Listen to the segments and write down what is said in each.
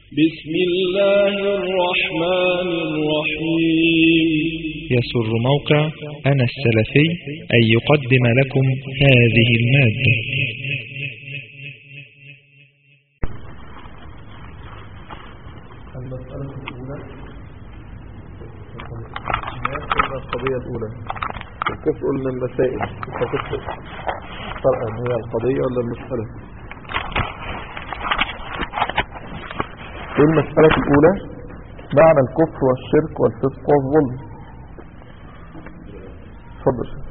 بسم الله الرحمن الرحيم يسر موقع أنا السلفي أن يقدم لكم هذه المادة المسألة الأولى القضية الأولى الكفر قلنا المسائل فتفرق فرقا هي القضية ولا المسألة المسألة الأولى معنى الكفر والشرك والفسق والظلم تفضل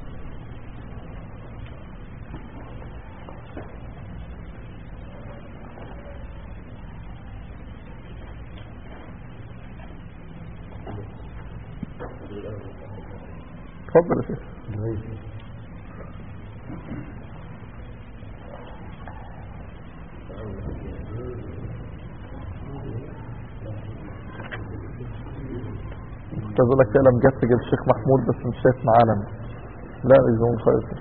تفضل يا شيخ كنت اقول لك كده مجسج الشيخ محمود بس مش شايف معانا لا يزون خير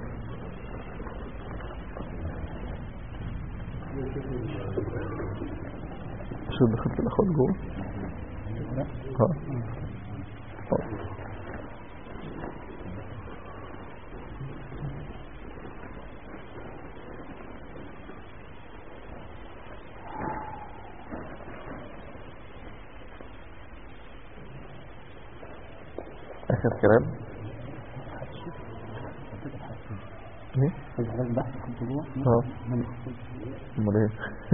شو دخلت الاخوات جوه ها ها. اخر كلام ايه اه امال ايه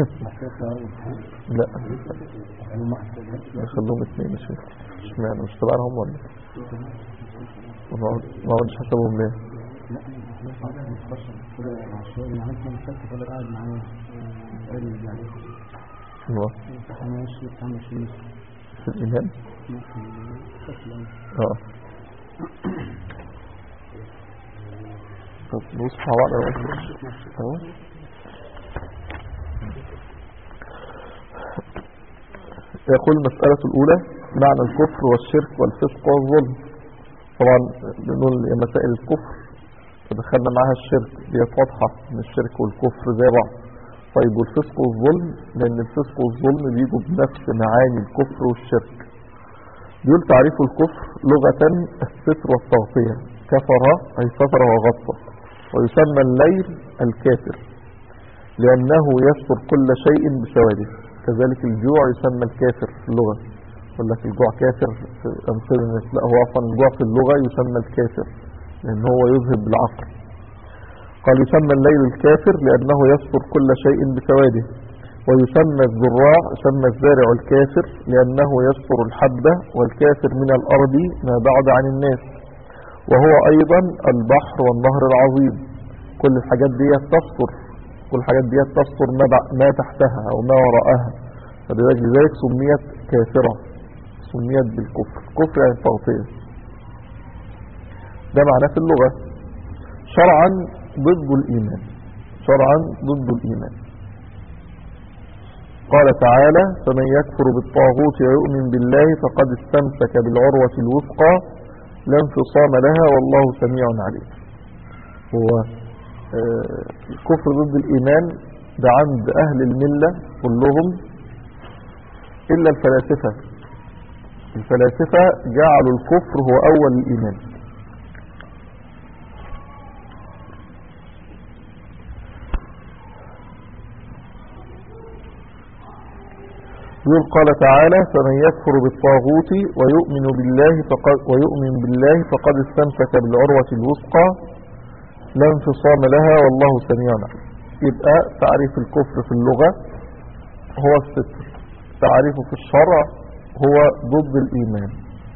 لا خلوهم اثنين مش مش معنى مش تبعهم ولا ما هو- ما قلتش حسبهم ليه ايوه في الايمان اه طب بص مع بعض أهو. اهو يقول المسألة الأولى معنى الكفر والشرك والفسق والظلم طبعا بنقول هي مسائل الكفر فدخلنا معاها الشرك دي واضحة ان الشرك والكفر زي بعض طيب والفسق والظلم لأن الفسق والظلم بيجوا بنفس معاني الكفر والشرك بيقول تعريف الكفر لغة الستر والتغطية كفر أي ستر وغطى ويسمى الليل الكافر لأنه يستر كل شيء بسواده كذلك الجوع يسمى الكافر في اللغة يقول لك الجوع كافر في أمثلة الناس لا هو أصلا الجوع في اللغة يسمى الكافر لأن هو يذهب بالعقل قال يسمى الليل الكافر لأنه يستر كل شيء بسواده ويسمى الزراع يسمى الزارع الكافر لأنه يستر الحبة والكافر من الأرض ما بعد عن الناس وهو أيضا البحر والنهر العظيم كل الحاجات دي تستر كل الحاجات دي تستر ما, بع- ما تحتها أو ما وراءها فلذلك لذلك سميت كافرة سميت بالكفر كفر يعني التغطية ده معناه في اللغة شرعا ضد الإيمان شرعا ضد الإيمان قال تعالى فمن يكفر بالطاغوت ويؤمن بالله فقد استمسك بالعروة الوثقى لا انفصام لها والله سميع عليم هو آه، الكفر ضد الإيمان ده عند أهل الملة كلهم إلا الفلاسفة الفلاسفة جعلوا الكفر هو أول الإيمان يقول قال تعالى فمن يكفر بالطاغوت ويؤمن بالله فقد ويؤمن بالله فقد استمسك بالعروة الوثقى لا انفصام لها والله سميع عليم يبقى تعريف الكفر في اللغة هو الستر تعريفه في الشرع هو ضد الإيمان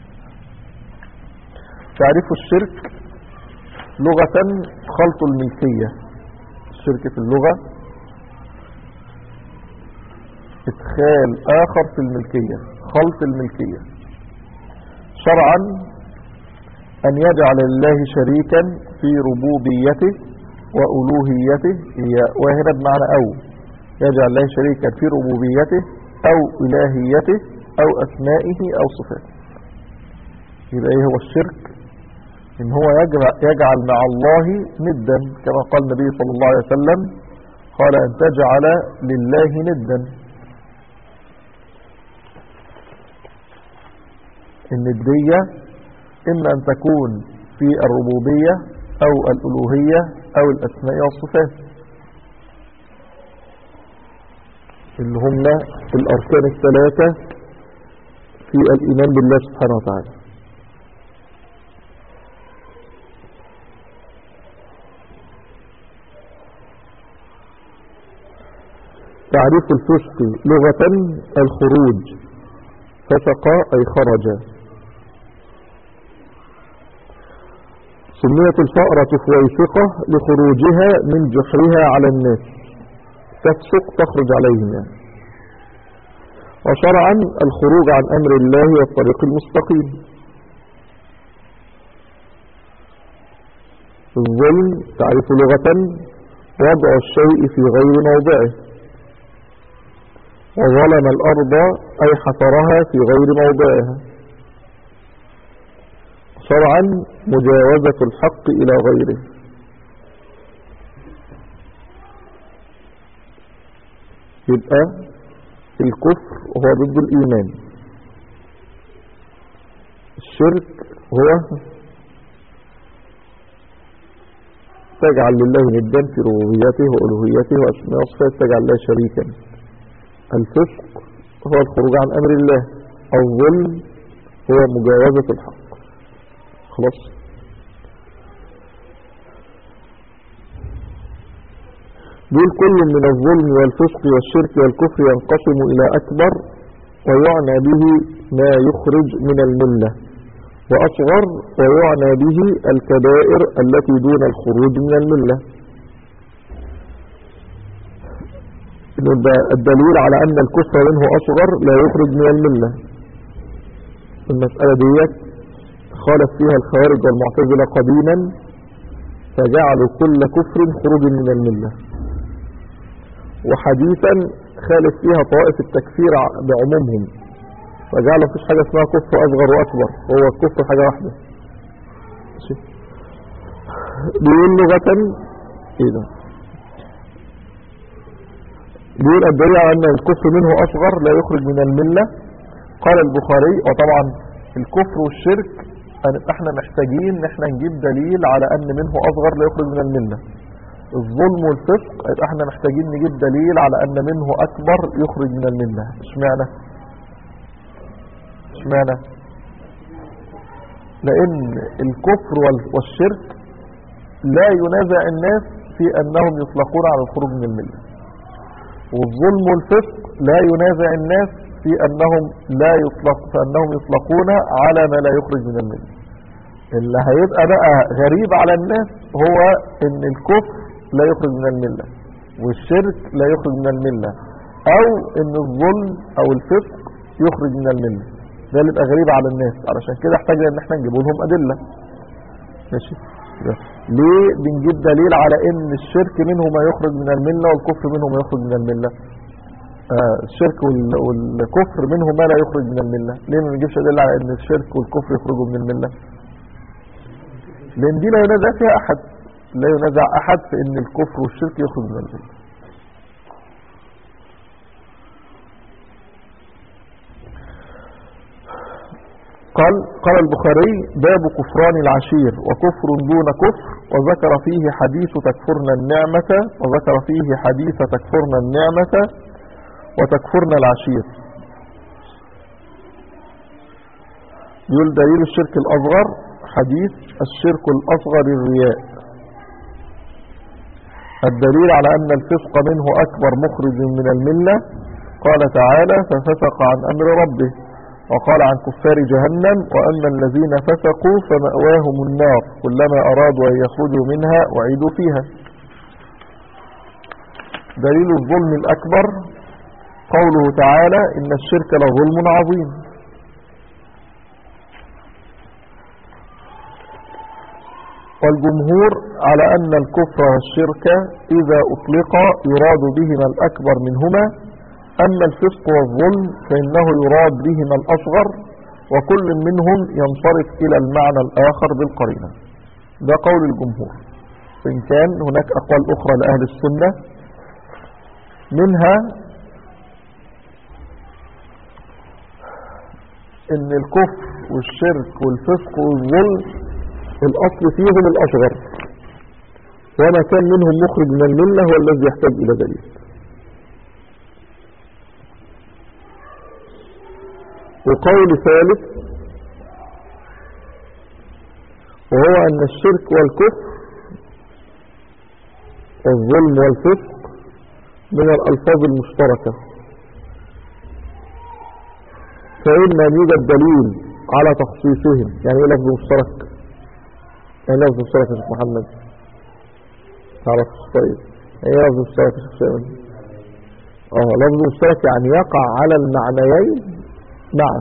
تعريف الشرك لغة خلط الملكية الشرك في اللغة ادخال اخر في الملكية خلط الملكية شرعا ان يجعل الله شريكا في ربوبيته والوهيته هي واهنة بمعنى او يجعل الله شريكا في ربوبيته او الهيته او اسمائه او صفاته يبقى ايه هو الشرك ان هو يجعل, يجعل مع الله ندا كما قال النبي صلى الله عليه وسلم قال ان تجعل لله ندا الندية إما أن تكون في الربوبية أو الألوهية أو الأسماء والصفات اللي هم الأركان الثلاثة في الإيمان بالله سبحانه وتعالى تعريف الفسق لغة الخروج فسق أي خرج سميت الفأرة فويسقة لخروجها من جحرها على الناس تفسق تخرج عليهم يعني وشرعا الخروج عن أمر الله والطريق المستقيم الظلم تعرف لغة وضع الشيء في غير موضعه وظلم الأرض أي حفرها في غير موضعها شرعا مجاوزة الحق إلى غيره يبقى الكفر هو ضد الإيمان الشرك هو تجعل لله ندا في ربوبيته وألوهيته وأسماء وصفات تجعل الله شريكا الفسق هو الخروج عن أمر الله الظلم هو مجاوزة الحق خلاص دول كل من الظلم والفسق والشرك والكفر ينقسم إلى أكبر ويعنى به ما يخرج من الملة وأصغر ويعنى به الكبائر التي دون الخروج من الملة الدليل على أن الكفر منه أصغر لا يخرج من الملة المسألة ديت خالف فيها الخوارج والمعتزلة قديما فجعلوا كل كفر خروج من الملة وحديثا خالف فيها طائف التكفير بعمومهم فجعلوا مفيش حاجة اسمها كفر أصغر وأكبر هو الكفر حاجة واحدة بيقول لغة ايه ده بيقول الدليل على أن الكفر منه أصغر لا يخرج من الملة قال البخاري وطبعا الكفر والشرك احنا محتاجين ان احنا نجيب دليل على ان منه اصغر لا يخرج من الملة الظلم والفسق احنا محتاجين نجيب دليل على ان منه اكبر يخرج من الملة اشمعنى اشمعنى لان الكفر والشرك لا ينازع الناس في انهم يطلقون على الخروج من الملة والظلم والفسق لا ينازع الناس في أنهم لا يطلق فأنهم يطلقون على ما لا يخرج من الملة اللي هيبقى بقى غريب على الناس هو ان الكفر لا يخرج من الملة والشرك لا يخرج من الملة او ان الظلم او الفسق يخرج من الملة ده اللي يبقى غريب على الناس علشان كده احتاجنا ان احنا نجيب لهم ادلة ماشي ليه بنجيب دليل على ان الشرك منه ما يخرج من الملة والكفر منه ما يخرج من الملة آه الشرك والكفر منه ما لا يخرج من الملة ليه ما نجيبش دليل على ان الشرك والكفر يخرجوا من الملة لان دي لا ينازع فيها احد لا ينازع احد في ان الكفر والشرك يخرج من الملة قال قال البخاري باب كفران العشير وكفر دون كفر وذكر فيه حديث تكفرنا النعمة وذكر فيه حديث تكفرنا النعمة وتكفرنا العشير يقول دليل الشرك الأصغر حديث الشرك الأصغر الرياء الدليل على أن الفسق منه أكبر مخرج من الملة قال تعالى ففسق عن أمر ربه وقال عن كفار جهنم وأما الذين فسقوا فمأواهم النار كلما أرادوا أن يخرجوا منها وعيدوا فيها دليل الظلم الأكبر قوله تعالى إن الشرك لظلم عظيم والجمهور على أن الكفر والشرك إذا أطلق يراد بهما الأكبر منهما أما الفسق والظلم فإنه يراد بهما الأصغر وكل منهم ينصرف إلى المعنى الآخر بالقرينة ده قول الجمهور وإن كان هناك أقوال أخرى لأهل السنة منها ان الكفر والشرك والفسق والظلم الأصل فيهم الأصغر وما كان منهم مخرج من الملة هو الذي يحتاج إلى دليل وقول ثالث وهو أن الشرك والكفر والظلم والفسق من الألفاظ المشتركة فإما أن يوجد دليل على تخصيصهم يعني ايه لفظ مشترك يعني لفظ مشترك يا شيخ محمد تعرف طيب يعني ايه لفظ مشترك يا شيخ سامي اه لفظ مشترك يعني يقع على المعنيين معا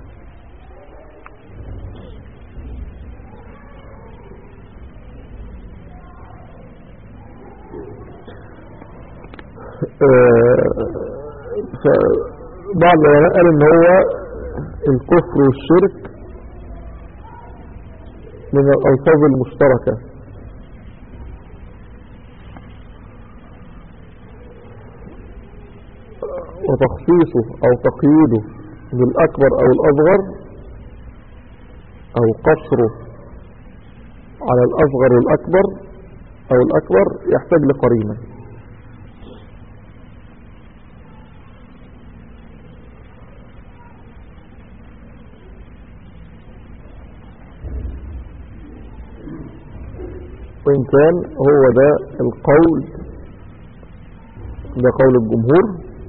بعض العلماء قال ان هو الكفر والشرك من الألفاظ المشتركة وتخصيصه أو تقييده بالأكبر أو الأصغر أو قصره على الأصغر والأكبر أو الأكبر يحتاج لقرينة وإن كان هو ده القول ده قول الجمهور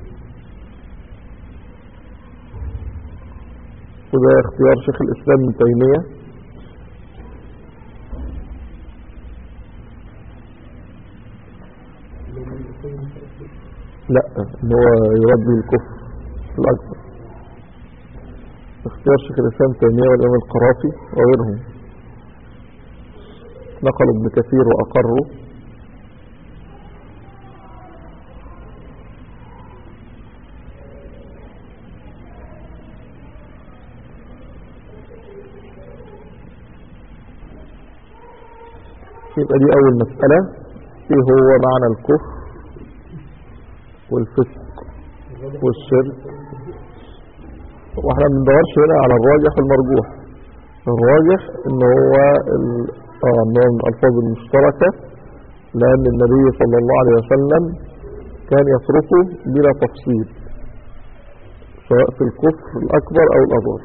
وده اختيار شيخ الإسلام ابن تيمية لا ان هو يرد الكفر الأكبر اختيار شيخ الإسلام ابن تيمية والإمام القرافي وغيرهم نقل ابن كثير وأقروا يبقى دي أول مسألة ايه هو معنى الكفر والفسق والشرك واحنا ما بندورش هنا على الراجح والمرجوح الراجح ان هو ال- اه ان هو من الالفاظ المشتركة لان النبي صلى الله عليه وسلم كان يتركه بلا تفصيل سواء في الكفر الاكبر او الاصغر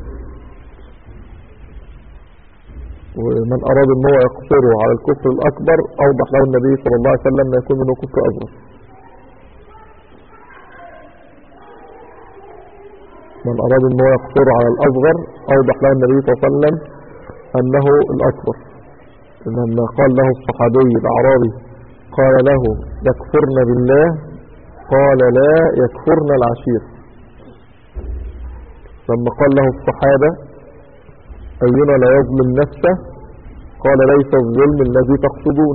ومن اراد ان هو يقصره على الكفر الاكبر اوضح له النبي صلى الله عليه وسلم ما يكون منه كفر اصغر من أراد أن هو يقصر على الأصغر أوضح له النبي صلى الله عليه وسلم أنه الأكبر لما قال له الصحابي الأعرابي قال له يكفرن بالله قال لا يكفرن العشير لما قال له الصحابة أينا لا يظلم نفسه قال ليس الظلم الذي تقصدون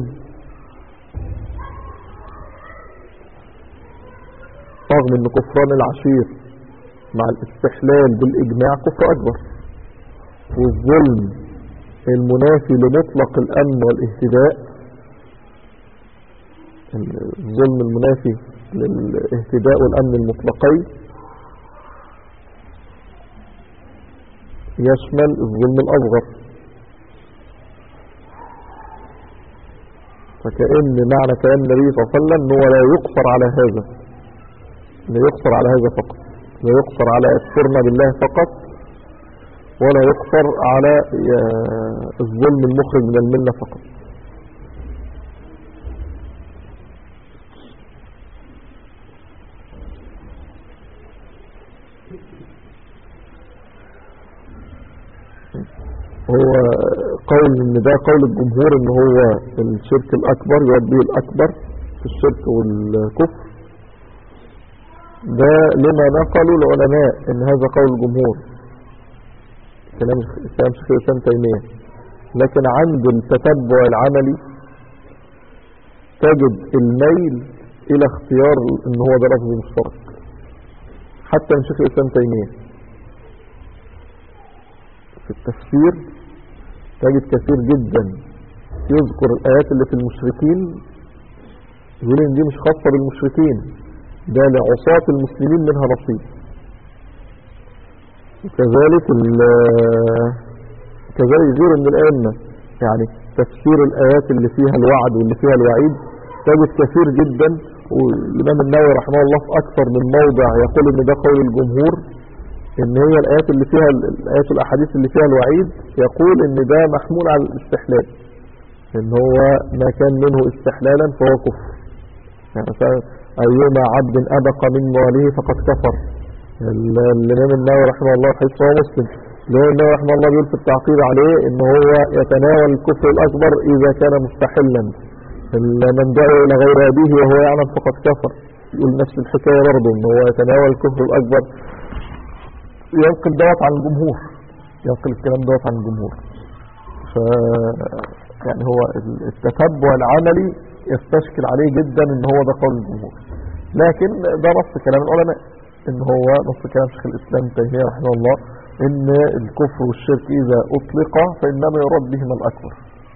رغم أن كفران العشير مع الاستحلال بالإجماع كفر أكبر والظلم المنافي لمطلق الأمن والاهتداء الظلم المنافي للاهتداء والأمن المطلقين يشمل الظلم الأصغر فكأن معنى كلام النبي صلى الله عليه وسلم أنه لا يقصر على هذا لا يقصر على هذا فقط لا يقصر على يكفرنا بالله فقط ولا يقصر على الظلم المخرج من الملة فقط هو قول ان ده قول الجمهور ان هو الشرك الاكبر يوديه الاكبر في الشرك والكفر ده لما نقلوا العلماء ان هذا قول الجمهور كلام كلام شيخ الاسلام تيميه لكن عند التتبع العملي تجد الميل الى اختيار ان هو ده لفظ مشترك حتى من شيخ الاسلام تيميه في التفسير تجد كثير جدا يذكر الايات اللي في المشركين يقول ان دي مش خاصه بالمشركين ده لعصاة المسلمين منها نصيب وكذلك ال- كذلك غيره من الأئمة يعني تفسير الآيات اللي فيها الوعد واللي فيها الوعيد تجد كثير جدا والإمام النووي رحمه الله في أكثر من موضع يقول إن ده قول الجمهور إن هي الآيات اللي فيها الآيات والأحاديث اللي فيها الوعيد يقول إن ده محمول على الاستحلال إن هو ما كان منه استحلالا فهو كفر يعني مثلا أيما عبد أبق من ماله فقد كفر ال- الإمام النووي رحمه الله حديث هو مسلم الإمام النووي رحمه الله بيقول في التعقيد عليه إن هو يتناول الكفر الأكبر إذا كان مستحلا ال- من دعا إلى غير أبيه وهو يعلم فقد كفر يقول نفس الحكاية برضه إن هو يتناول الكفر الأكبر ينقل دوت عن الجمهور ينقل الكلام دوت عن الجمهور ف يعني هو التتبع العملي يستشكل عليه جدا ان هو ده قول الجمهور لكن ده نص كلام العلماء ان هو نص كلام شيخ الاسلام ابن تيميه رحمه الله ان الكفر والشرك اذا اطلق فانما يراد بهما الاكبر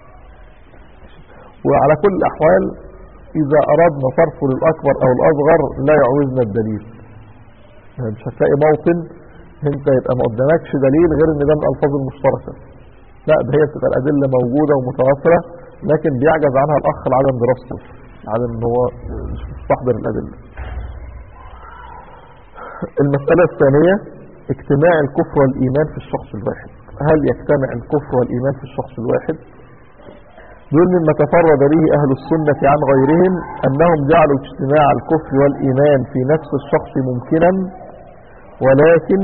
وعلى كل الاحوال اذا اردنا صرفه للاكبر او الاصغر لا يعوزنا الدليل يعني مش هتلاقي موطن انت يبقى ما قدامكش دليل غير ان ده من الالفاظ المشتركه لا ده هي بتبقى الادله موجوده ومتوافره لكن بيعجز عنها الاخ لعدم دراسته لعدم ان هو مش مستحضر الادله المساله الثانيه اجتماع الكفر والايمان في الشخص الواحد هل يجتمع الكفر والايمان في الشخص الواحد دول مما تفرد به أهل السنة عن غيرهم أنهم جعلوا اجتماع الكفر والإيمان في نفس الشخص ممكنا ولكن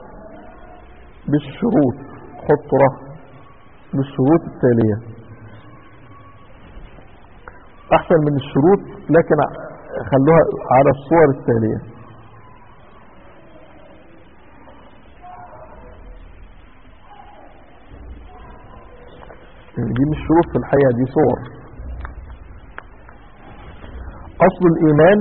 بالشروط حط رهن بالشروط التالية أحسن من الشروط لكن خلوها على الصور التالية دي مش شروط في الحقيقة دي صور أصل الإيمان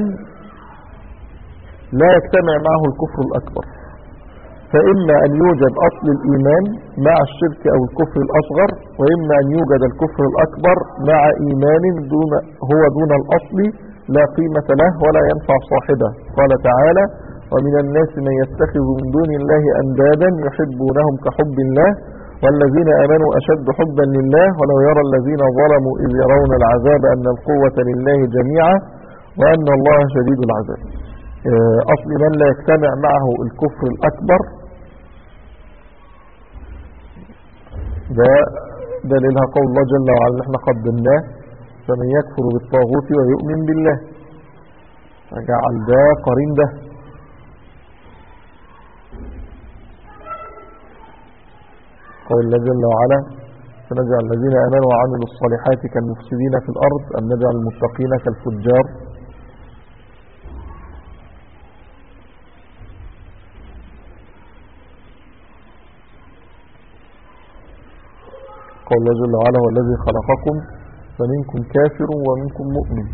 لا يجتمع معه الكفر الأكبر فإما أن يوجد أصل الإيمان مع الشرك أو الكفر الأصغر وإما أن يوجد الكفر الأكبر مع إيمان دون هو دون الأصل لا قيمة له ولا ينفع صاحبه قال تعالى ومن الناس من يتخذ من دون الله أندادا يحبونهم كحب الله والذين آمنوا أشد حبا لله ولو يرى الذين ظلموا إذ يرون العذاب أن القوة لله جميعا وأن الله شديد العذاب أصل من لا يجتمع معه الكفر الأكبر ده دليلها قول الله جل وعلا اللي احنا قدمناه فمن يكفر بالطاغوت ويؤمن بالله فجعل ده قرين ده قول الله جل وعلا فنجعل الذين آمنوا وعملوا الصالحات كالمفسدين في الأرض أم نجعل المتقين كالفجار قال الله جل وعلا هو الذي خلقكم فمنكم كافر ومنكم مؤمن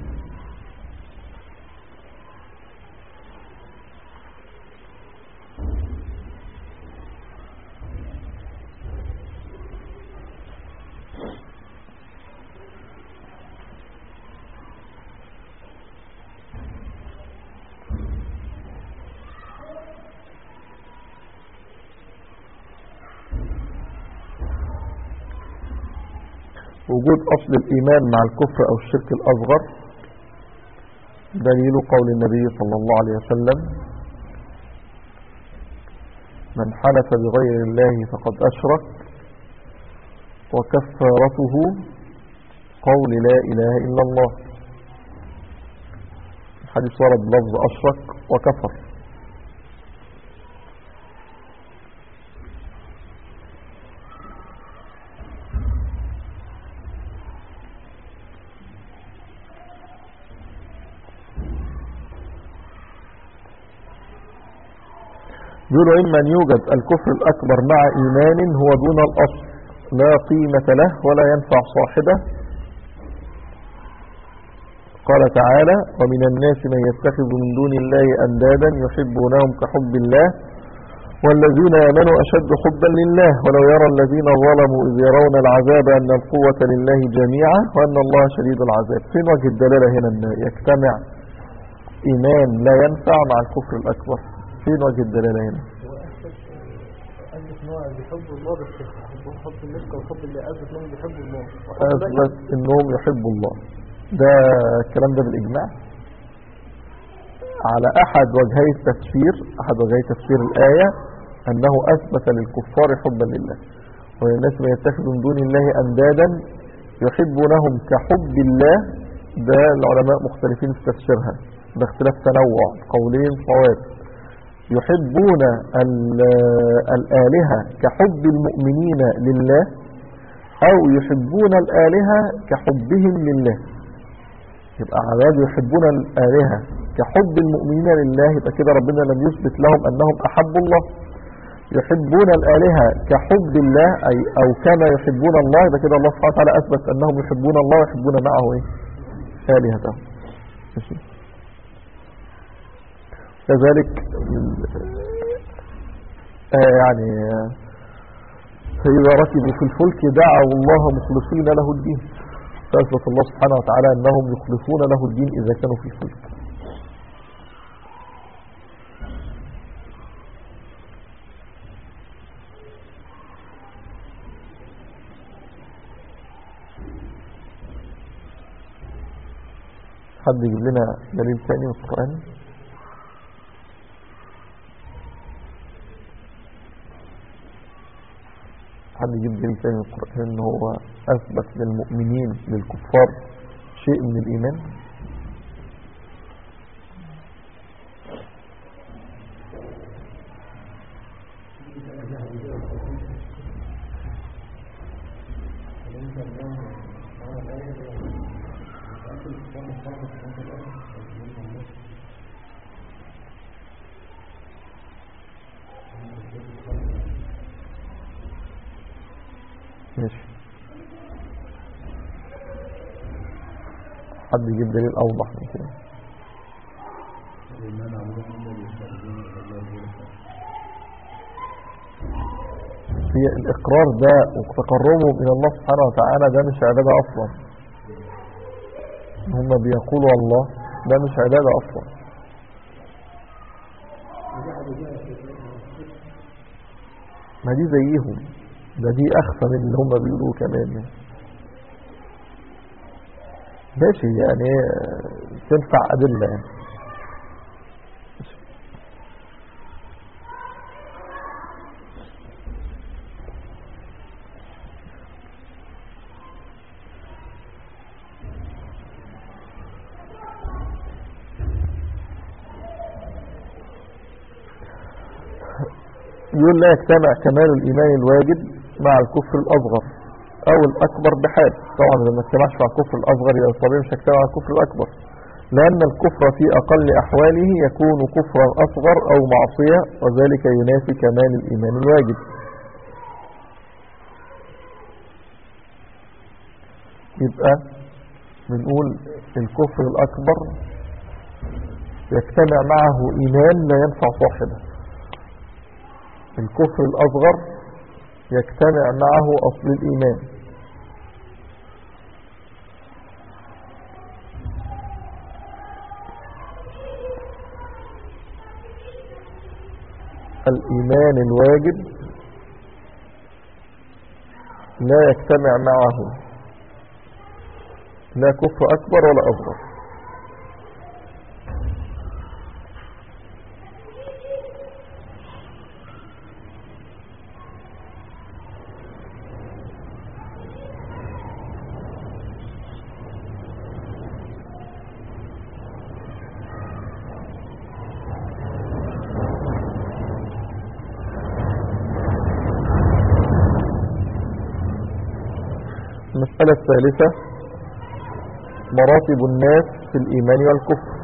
وجود أصل الإيمان مع الكفر أو الشرك الأصغر دليل قول النبي صلى الله عليه وسلم من حلف بغير الله فقد أشرك وكفارته قول لا إله إلا الله الحديث ورد بلفظ أشرك وكفر يقولوا إما أن يوجد الكفر الأكبر مع إيمان هو دون الأصل لا قيمة له ولا ينفع صاحبه قال تعالى ومن الناس من يتخذ من دون الله أندادا يحبونهم كحب الله والذين آمنوا أشد حبا لله ولو يرى الذين ظلموا إذ يرون العذاب أن القوة لله جميعا وأن الله شديد العذاب فين وجه الدلالة هنا أن يجتمع إيمان لا ينفع مع الكفر الأكبر فين وجه الدلالة هنا ان هو بيحب الله بس حب حب المسك وحب اللي اثبت انهم بيحبوا الله وحب باقي أثبت أنهم يحبوا الله ده الكلام ده بالإجماع على أحد وجهي التفسير أحد وجهي تفسير الآية أنه أثبت للكفار حبا لله والناس من يتخذ من دون الله أندادا يحبونهم كحب الله ده العلماء مختلفين في تفسيرها ده اختلاف تنوع قولين صواب يحبون ال- الآلهة كحب المؤمنين لله أو يحبون الآلهة كحبهم لله يبقى عباد يحبون الآلهة كحب المؤمنين لله يبقى كده ربنا لم يثبت لهم أنهم أحبوا الله يحبون الآلهة كحب الله أي أو كما يحبون الله يبقى كده الله سبحانه وتعالى أثبت أنهم يحبون الله ويحبون معه إيه آلهته ماشي. كذلك آه يعني آه، فإذا ركبوا في الفلك دعوا الله مخلصين له الدين فأثبت الله سبحانه وتعالى أنهم يخلصون له الدين إذا كانوا في الفلك حد يجيب لنا دليل ثاني من القرآن حد يجيب دليل ثاني من القرآن ان هو اثبت للمؤمنين للكفار شيء من الايمان ماشي حد يجيب دليل اوضح من كده هي الاقرار ده وتقربهم الى الله سبحانه وتعالى ده مش عباده اصلا هم بيقولوا الله ده مش عباده اصلا ما دي زيهم ده دي اخفى من اللي هم بيقولوه كمان يعني. ماشي يعني آه، تنفع ادله يعني يقول لا يجتمع كمال الإيمان الواجب مع الكفر الأصغر أو الأكبر بحال طبعا إذا ما اجتمعش مع الكفر الأصغر يبقى الطبيعي مش هيجتمع مع الكفر الأكبر لأن الكفر في أقل أحواله يكون كفرا أصغر أو معصية وذلك ينافي كمال الإيمان الواجب يبقى بنقول الكفر الأكبر يجتمع معه إيمان لا ينفع صاحبه الكفر الأصغر يجتمع معه أصل الإيمان الإيمان الواجب لا يجتمع معه لا كفر أكبر ولا أصغر المسألة الثالثة مراتب الناس في الإيمان والكفر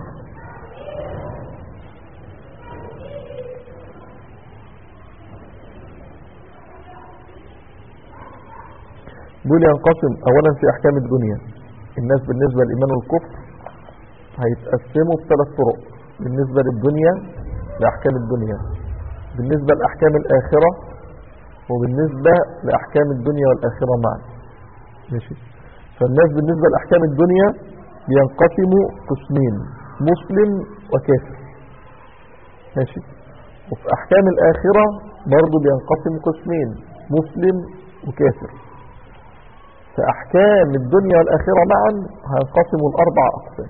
دول ينقسم أولا في أحكام الدنيا الناس بالنسبة للإيمان والكفر هيتقسموا بثلاث طرق بالنسبة للدنيا لأحكام الدنيا بالنسبة لأحكام الآخرة وبالنسبة لأحكام الدنيا والآخرة معا ماشي فالناس بالنسبة لأحكام الدنيا بينقسموا قسمين مسلم وكافر ماشي وفي أحكام الآخرة برضه بينقسم قسمين مسلم وكافر في أحكام الدنيا والآخرة معا هينقسموا الأربع أقسام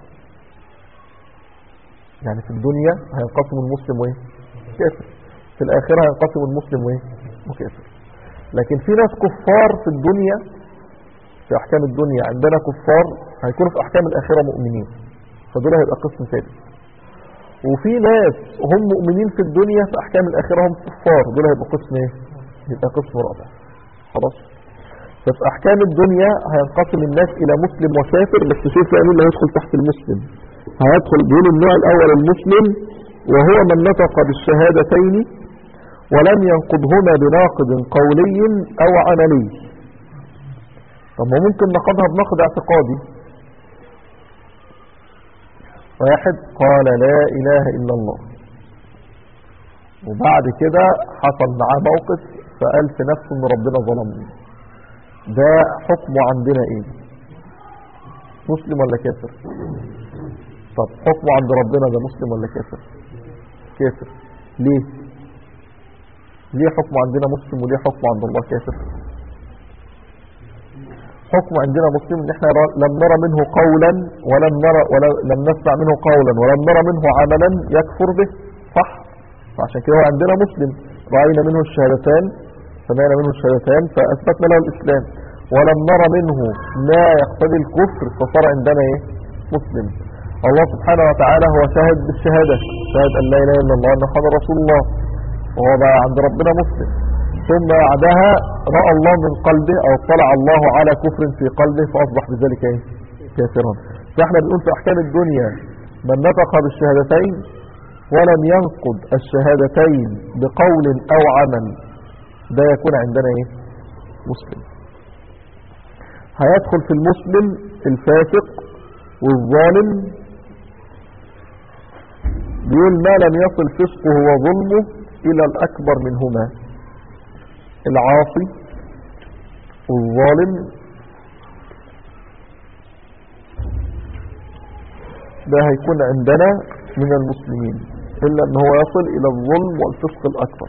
يعني في الدنيا هينقسم المسلم وإيه كافر في الآخرة هينقسم المسلم وإيه وكافر لكن في ناس كفار في الدنيا في أحكام الدنيا عندنا كفار هيكونوا في أحكام الآخرة مؤمنين فدول هيبقى قسم ثالث وفي ناس هم مؤمنين في الدنيا في أحكام الآخرة هم كفار دول هيبقى قسم إيه يبقى قسم رابع خلاص ففي أحكام الدنيا هينقسم الناس إلى مسلم وكافر بس شوف يعني اللي هيدخل تحت المسلم هيدخل بيقول النوع الأول المسلم وهو من نطق بالشهادتين ولم ينقضهما بناقض قولي أو عملي طب ما ممكن نقضها بنقض اعتقادي واحد قال لا إله إلا الله وبعد كده حصل معاه موقف فقال في نفسه ان ربنا ظلمني ده حكمه عندنا ايه مسلم ولا كافر طب حكمه عند ربنا ده مسلم ولا كافر كافر ليه ليه حكمه عندنا مسلم وليه حكمه عند الله كافر حكم عندنا مسلم ان احنا لم نرى منه قولا ولم نرى ولا لم نسمع منه قولا ولم نرى منه عملا يكفر به صح فعشان كده هو عندنا مسلم رأينا منه الشهادتان سمعنا منه الشهادتان فأثبتنا له الإسلام ولم نرى منه ما يقتضي الكفر فصار عندنا ايه مسلم الله سبحانه وتعالى هو شاهد بالشهادة شاهد أن لا إله إلا الله أن محمد رسول الله وهو بقى عند ربنا مسلم ثم بعدها رأى الله من قلبه أو اطلع الله على كفر في قلبه فأصبح بذلك ايه كافرا فاحنا بنقول في أحكام الدنيا من نطق بالشهادتين ولم ينقض الشهادتين بقول أو عمل ده يكون عندنا ايه مسلم هيدخل في المسلم الفاسق والظالم بيقول ما لم يصل فسقه وظلمه إلى الأكبر منهما العاصي والظالم ده هيكون عندنا من المسلمين إلا أن هو يصل إلى الظلم والفسق الأكبر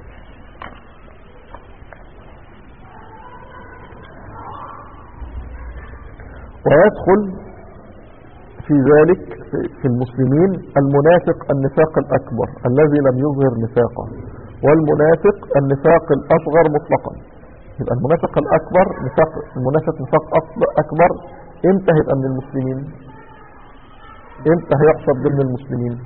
ويدخل في ذلك في المسلمين المنافق النفاق الأكبر الذي لم يظهر نفاقه والمنافق النفاق الأصغر مطلقا يبقى المنافق الأكبر نفاق المنافق نفاق أكبر امتى هيبقى من المسلمين امتى هيحسب ضمن المسلمين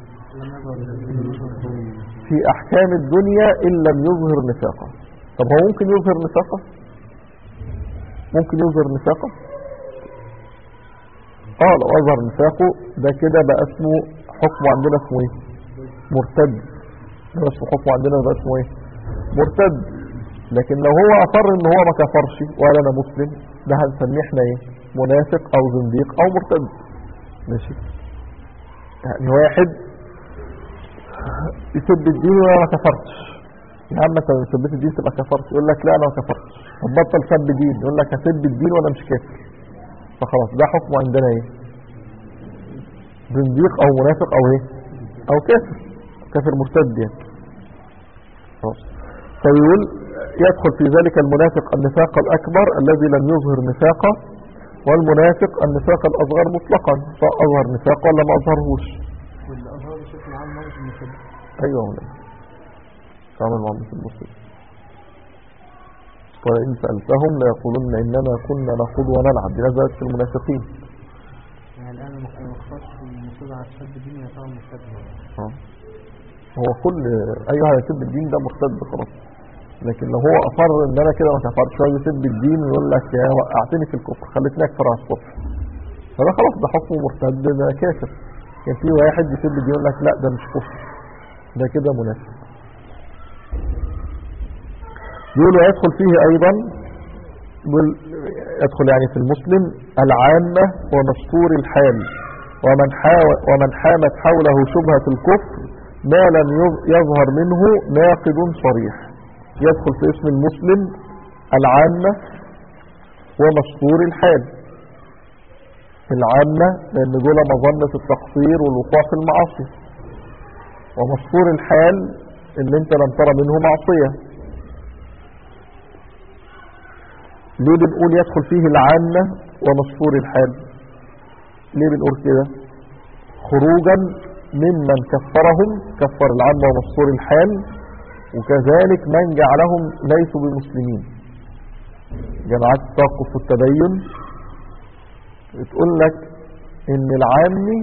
في أحكام الدنيا إن لم يظهر نفاقه طب هو ممكن يظهر نفاقه ممكن يظهر نفاقه اه لو اظهر نفاقه ده كده بقى اسمه حكمه عندنا اسمه ايه مرتد ده اسمه حكمه عندنا بقى اسمه ايه مرتد لكن لو هو اقر ان هو ما كفرش ولا انا مسلم ده هنسميه احنا ايه منافق او زنديق او مرتد ماشي يعني واحد يسب الدين وانا ما كفرتش يا عم انت لو سبيت الدين تبقى كفرت يقول لك لا انا ما كفرتش طب بطل سب دين يقول لك هسب الدين وانا مش كافر فخلاص ده حكمه عندنا ايه زنديق او منافق او ايه او كافر كافر مرتد يعني خلاص فيقول يدخل في ذلك المنافق النفاق الاكبر الذي لم يظهر نفاقه والمنافق النفاق الاصغر مطلقا فاظهر نفاق ولا ما اظهرهوش واللي أظهر بشكل عام مرض المسلم ايوه مولانا تعمل مع مثل المسلم ولئن سألتهم ليقولن إنما كنا نخوض ونلعب دي نزلت في المنافقين يعني الآن ما ما اختارش المصيبة على الشاب دين يعتبر مرتد آه. هو كل أيها يسب الدين ده مرتد خلاص لكن لو هو أصر إن أنا كده ما كفرتش هو يسب الدين ويقول لك يا وقعتني في الكفر خلتني أكفر على الصبح فده خلاص ده حكمه مرتد ده كافر كان في واحد يسب الدين يقول لك لا ده مش كفر ده كده منافق يقول ويدخل فيه أيضا يقول يدخل يعني في المسلم العامة ومستور الحال ومن, حاو ومن حامت حوله شبهة الكفر ما لم يظ- يظهر منه ناقض صريح يدخل في اسم المسلم العامة ومستور الحال العامة لأن دول مظنة التقصير والوقوع في المعاصي ومستور الحال اللي انت لم ترى منه معصية ليه بنقول يدخل فيه العامة ومشهور الحال ليه بنقول كده خروجا ممن كفرهم كفر العامة ومشهور الحال وكذلك من جعلهم ليسوا بمسلمين جماعات التوقف والتبين تقول لك ان العامي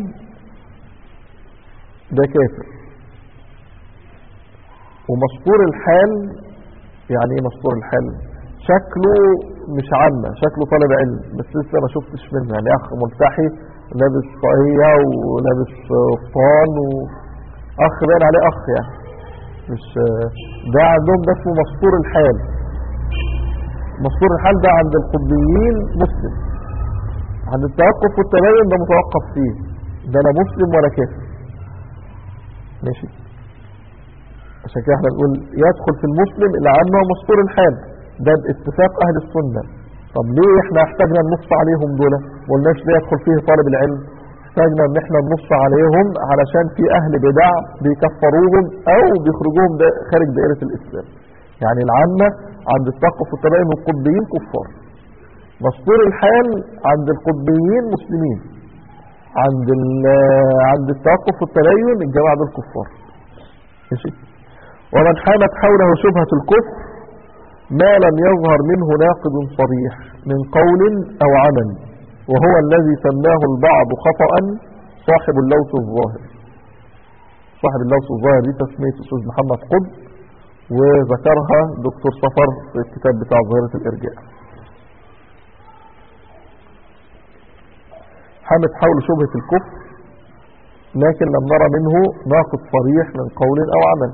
ده كافر ومشهور الحال يعني ايه مشهور الحال شكله مش عامة شكله طالب علم بس لسه ما شفتش منه يعني اخ ملتحي لابس طاقية ولابس قفطان واخ باين عليه اخ يعني مش ده عندهم ده اسمه مشهور الحال مشهور الحال ده عند القطبيين مسلم عند التوقف والتبين ده متوقف فيه ده لا مسلم ولا كافر ماشي عشان كده احنا نقول يدخل في المسلم اللي عنه مشهور الحال ده باتفاق اهل السنة طب ليه احنا احتاجنا ننص عليهم دول ما قلناش ليه يدخل فيه طالب العلم احتاجنا ان احنا ننص عليهم علشان في اهل بدع بيكفروهم او بيخرجوهم دا خارج دائرة الاسلام يعني العامة عند التوقف والتبين القطبيين كفار مشهور الحال عند القطبيين مسلمين عند عند التوقف والتبين الجماعة دول كفار ماشي ومن حامت حوله شبهة الكفر ما لم يظهر منه ناقض صريح من قول أو عمل وهو الذي سماه البعض خطأ صاحب اللوث الظاهر صاحب اللوث الظاهر دي تسمية أستاذ محمد قد وذكرها دكتور صفر في الكتاب بتاع ظاهرة الإرجاء حامت حول شبهة الكفر لكن لم نرى منه ناقض صريح من قول أو عمل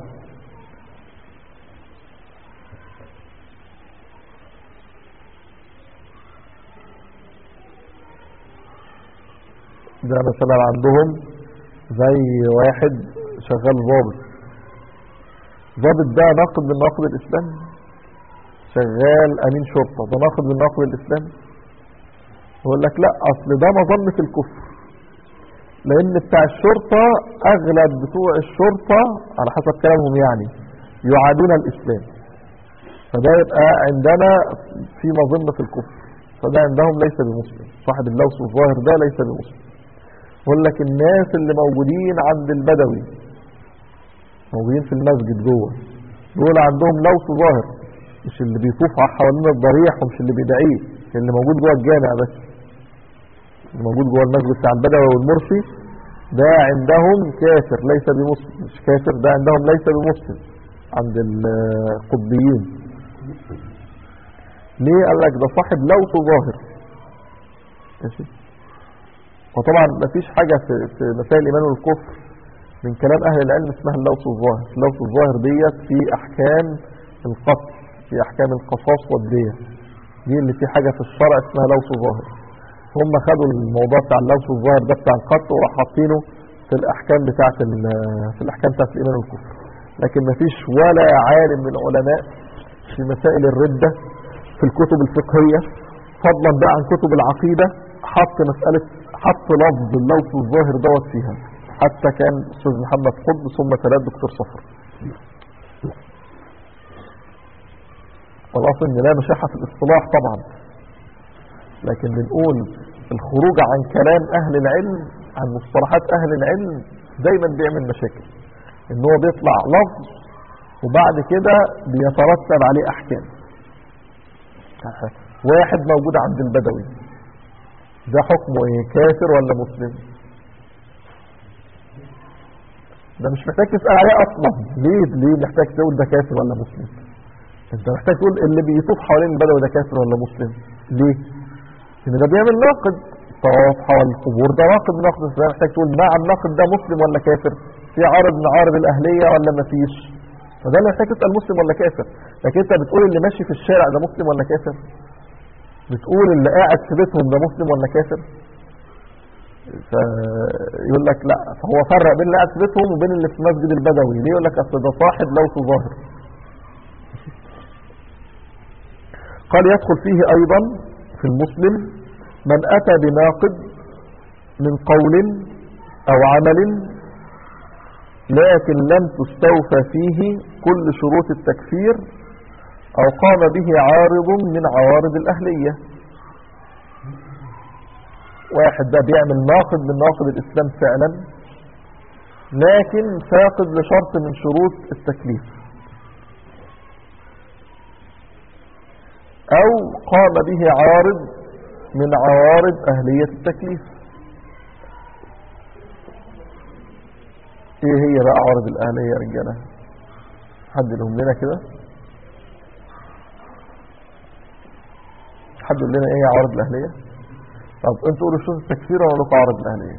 ده مثلا عندهم زي واحد شغال ضابط ضابط ده ناقض من ناقض الإسلام شغال أمين شرطة ده ناقض من ناقض الإسلام يقول لك لا أصل ده مظنة الكفر لأن بتاع الشرطة أغلب بتوع الشرطة على حسب كلامهم يعني يعادون الإسلام فده يبقى عندنا في مظنة الكفر فده عندهم ليس بمسلم صاحب اللوث الظاهر ده ليس بمسلم يقول لك الناس اللي موجودين عند البدوي موجودين في المسجد جوه دول عندهم لوث ظاهر مش اللي بيطوف حوالين الضريح ومش اللي بيدعيه اللي موجود جوه الجامع بس اللي موجود جوه المسجد بتاع البدوي والمرسي ده عندهم كافر ليس بمسلم مش كافر ده عندهم ليس بمسلم عند القطبيين ليه قال لك ده صاحب لوث ظاهر ماشي وطبعا مفيش حاجة في, في مسائل الإيمان والكفر من كلام أهل العلم اسمها اللوث الظاهر اللوث الظاهر ديت في أحكام القتل في أحكام القصاص والدية دي اللي في حاجة في الشرع اسمها لوث ظاهر هم خدوا الموضوع بتاع اللوث الظاهر ده بتاع القتل وحاطينه في الأحكام بتاعت في الأحكام بتاعت الإيمان والكفر لكن مفيش ولا عالم من العلماء في مسائل الردة في الكتب الفقهية فضلا بقى عن كتب العقيدة حط مسألة حط لفظ اللوث الظاهر دوت فيها حتى كان أستاذ محمد قطب ثم ثلاث دكتور صفر والأصل إن لا مشاحة في الاصطلاح طبعا لكن بنقول الخروج عن كلام أهل العلم عن مصطلحات أهل العلم دايما بيعمل مشاكل إن هو بيطلع لفظ وبعد كده بيترتب عليه أحكام واحد موجود عند البدوي ده حكمه ايه كافر ولا مسلم ده مش محتاج تسأل عليه اصلا ليه ليه محتاج تقول ده كافر ولا مسلم انت محتاج تقول اللي بيطوف حوالين البدوي ده كافر ولا مسلم ليه ان ده بيعمل ناقد طواف حول القبور ده ناقد من ناقد الاسلام محتاج تقول مع الناقد ده مسلم ولا كافر في عارض من عارض الاهليه ولا ما فيش فده اللي محتاج تسال مسلم ولا كافر لكن انت بتقول اللي ماشي في الشارع ده مسلم ولا كافر بتقول اللي قاعد في بيتهم ده مسلم ولا كافر فيقول لك لا فهو فرق بين اللي قاعد في بيتهم وبين اللي في مسجد البدوي ليه يقول لك اصل ده صاحب لوث ظاهر قال يدخل فيه ايضا في المسلم من اتى بناقد من قول او عمل لكن لم تستوفى فيه كل شروط التكفير أو قام به عارض من عوارض الأهلية واحد ده بيعمل ناقض من ناقض الإسلام فعلا لكن فاقد لشرط من شروط التكليف أو قام به عارض من عوارض أهلية التكليف ايه هي بقى عوارض الأهلية يا رجالة حد لهم لنا كده حد يقول لنا ايه عوارض الأهلية طب انتوا قولوا شروط التكفير ولا لكم عوارض الأهلية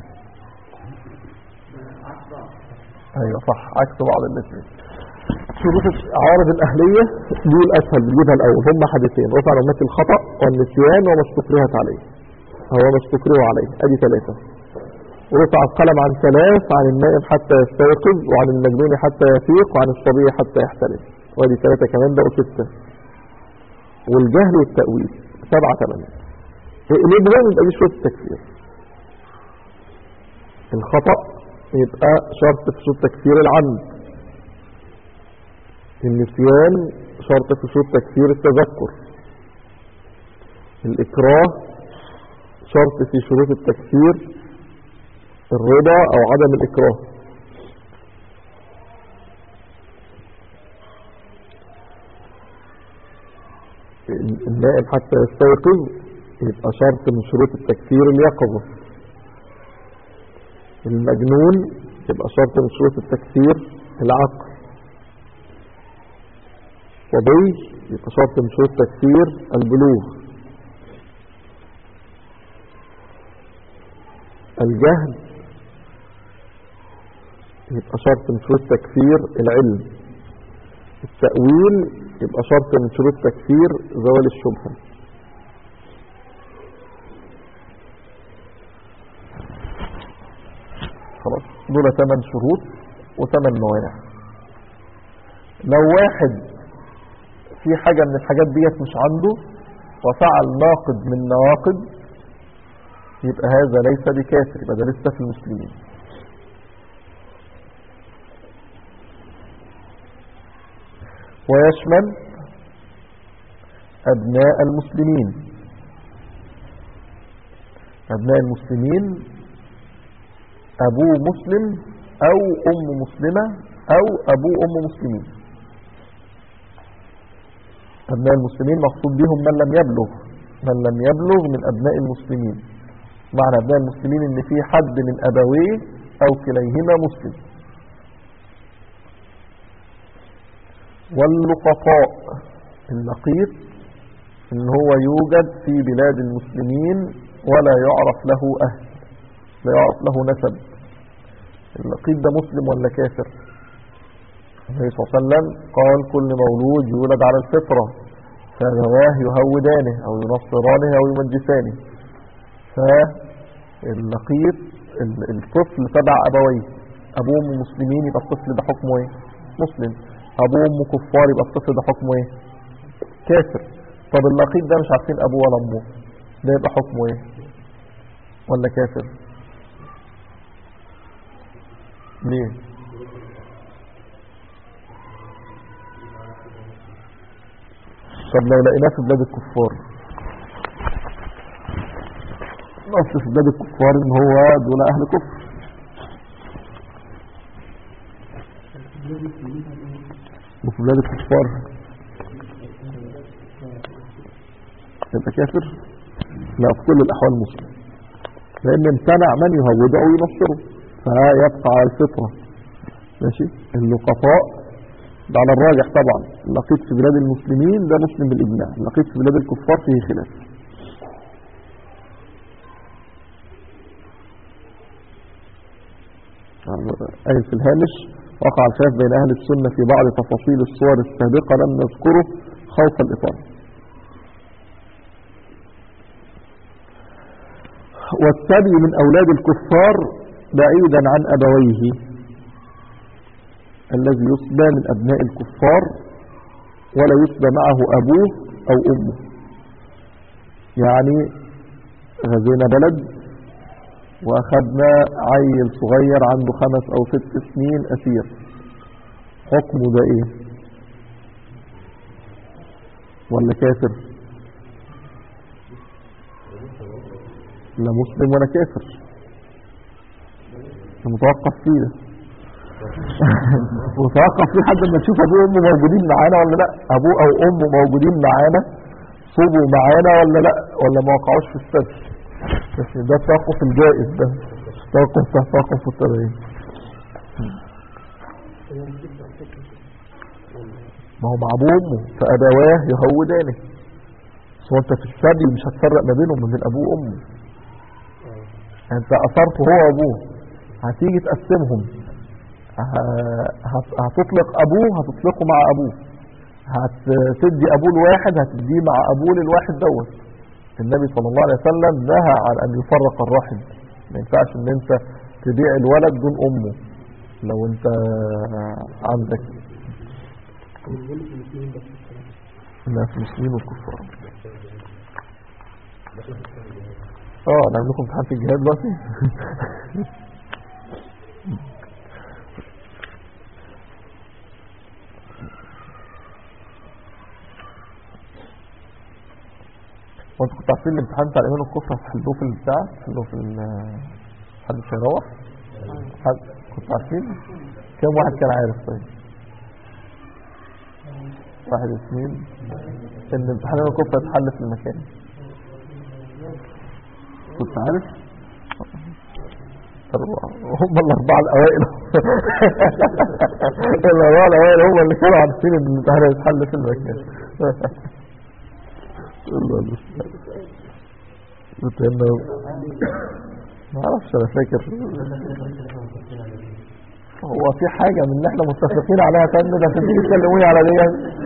ايوه صح عكس بعض الاثنين شروط عوارض الأهلية دي الأسهل بنجيبها الأول هم حدثين رفع الأمة الخطأ والنسيان وما استكرهت عليه هو ما استكره عليه أدي ثلاثة ورفع القلم عن ثلاث عن النائم حتى يستيقظ وعن المجنون حتى يفيق وعن الصبي حتى يحتلم وادي ثلاثة كمان بقوا ستة والجهل والتأويل سبعة ثمانية الإبرام يبقى دي شروط التكفير الخطأ يبقى شرط في شروط تكفير العمد النسيان شرط في شروط تكفير التذكر الإكراه شرط في شروط التكفير الرضا أو عدم الإكراه النائم حتى يستيقظ يبقى شرط من شروط التكفير اليقظة المجنون يبقى شرط من شروط التكفير العقل صبي يبقى شرط من شروط التكفير البلوغ الجهل يبقى شرط من شروط تكفير العلم التأويل يبقى شرط من شروط تكفير زوال الشبهة خلاص دول ثمان شروط وثمان موانع لو واحد في حاجة من الحاجات ديت مش عنده وفعل ناقض من نواقض يبقى هذا ليس بكافر يبقى ده لسه في المسلمين ويشمل أبناء المسلمين أبناء المسلمين أبوه مسلم أو أم مسلمة أو أبوه أم مسلمين أبناء المسلمين مقصود بهم من لم يبلغ من لم يبلغ من أبناء المسلمين معنى أبناء المسلمين إن في حد من أبويه أو كليهما مسلم واللقطاء اللقيط إن هو يوجد في بلاد المسلمين ولا يعرف له أهل لا يعرف له نسب اللقيط ده مسلم ولا كافر النبي صلى الله عليه وسلم قال كل مولود يولد على الفطرة فذواه يهودانه أو ينصرانه أو يمجسانه فاللقيط الطفل تبع أبويه أبوه مسلمين يبقى الطفل ده حكمه ايه مسلم أبوه أمه كفار يبقى الطفل ده حكمه ايه كافر طب اللقيط ده مش عارفين أبوه ولا أمه ده يبقى حكمه ايه ولا كافر ليه طب لو لقيناه في بلاد الكفار نص في بلاد الكفار ان هو دول اهل كفر وفي بلاد الكفار يبقى كافر لا في كل الاحوال مسلم لان امتنع من يهوده او ينصره فيبقى على الفطره ماشي اللقطاء ده على الراجح طبعا اللقيط في بلاد المسلمين ده مسلم بالاجماع اللقيط في بلاد الكفار فيه خلاف قال في الهامش وقع الخلاف بين أهل السنة في بعض تفاصيل الصور السابقة لم نذكره خوف الإطالة والسبي من أولاد الكفار بعيدا عن أبويه الذي يسبى من أبناء الكفار ولا يسبى معه أبوه أو أمه يعني غزينا بلد واخدنا عيل صغير عنده خمس او ست سنين اسير حكمه ده ايه ولا كافر لا مسلم ولا كافر متوقف فيه ده. متوقف فيه لحد ما تشوف ابوه وامه موجودين معانا ولا لا ابوه او امه موجودين معانا صوبوا معانا ولا لا ولا ما وقعوش في السد بس ده التوقف الجائز ده مش توقف ده توقف التبعين ما هو مع ابوه وامه فابواه يهودانه بس هو انت في الثدي مش هتفرق ما بينهم وبين ابوه وامه انت اثرته هو وابوه هتيجي تقسمهم ه- هت- هتطلق ابوه هتطلقه مع ابوه هتدي ابوه لواحد هتديه مع ابوه للواحد دوت النبي صلى الله عليه وسلم نهى عن ان يفرق الرحم ما ينفعش ان انت تبيع الولد دون امه لو انت عندك الناس المسلمين والكفار اه نعمل لكم امتحان في الجهاد دلوقتي وانتوا كنتوا عارفين الامتحان بتاع الايمان والكفر هتحلوه في البتاع هتحلوه في ال- محدش هيروح حد كنتوا عارفين كم واحد كان عارف طيب واحد اثنين ان امتحان الايمان والكفر هيتحل في المكان كنت عارف هم الاربعه الاوائل الاربعه الاوائل هم اللي كانوا عارفين ان الامتحان هيتحل في المكان الله المستعان قلت انه ما اعرفش انا فاكر هو في حاجة من اللي احنا متفقين عليها تاني ده تيجي تكلموني على دي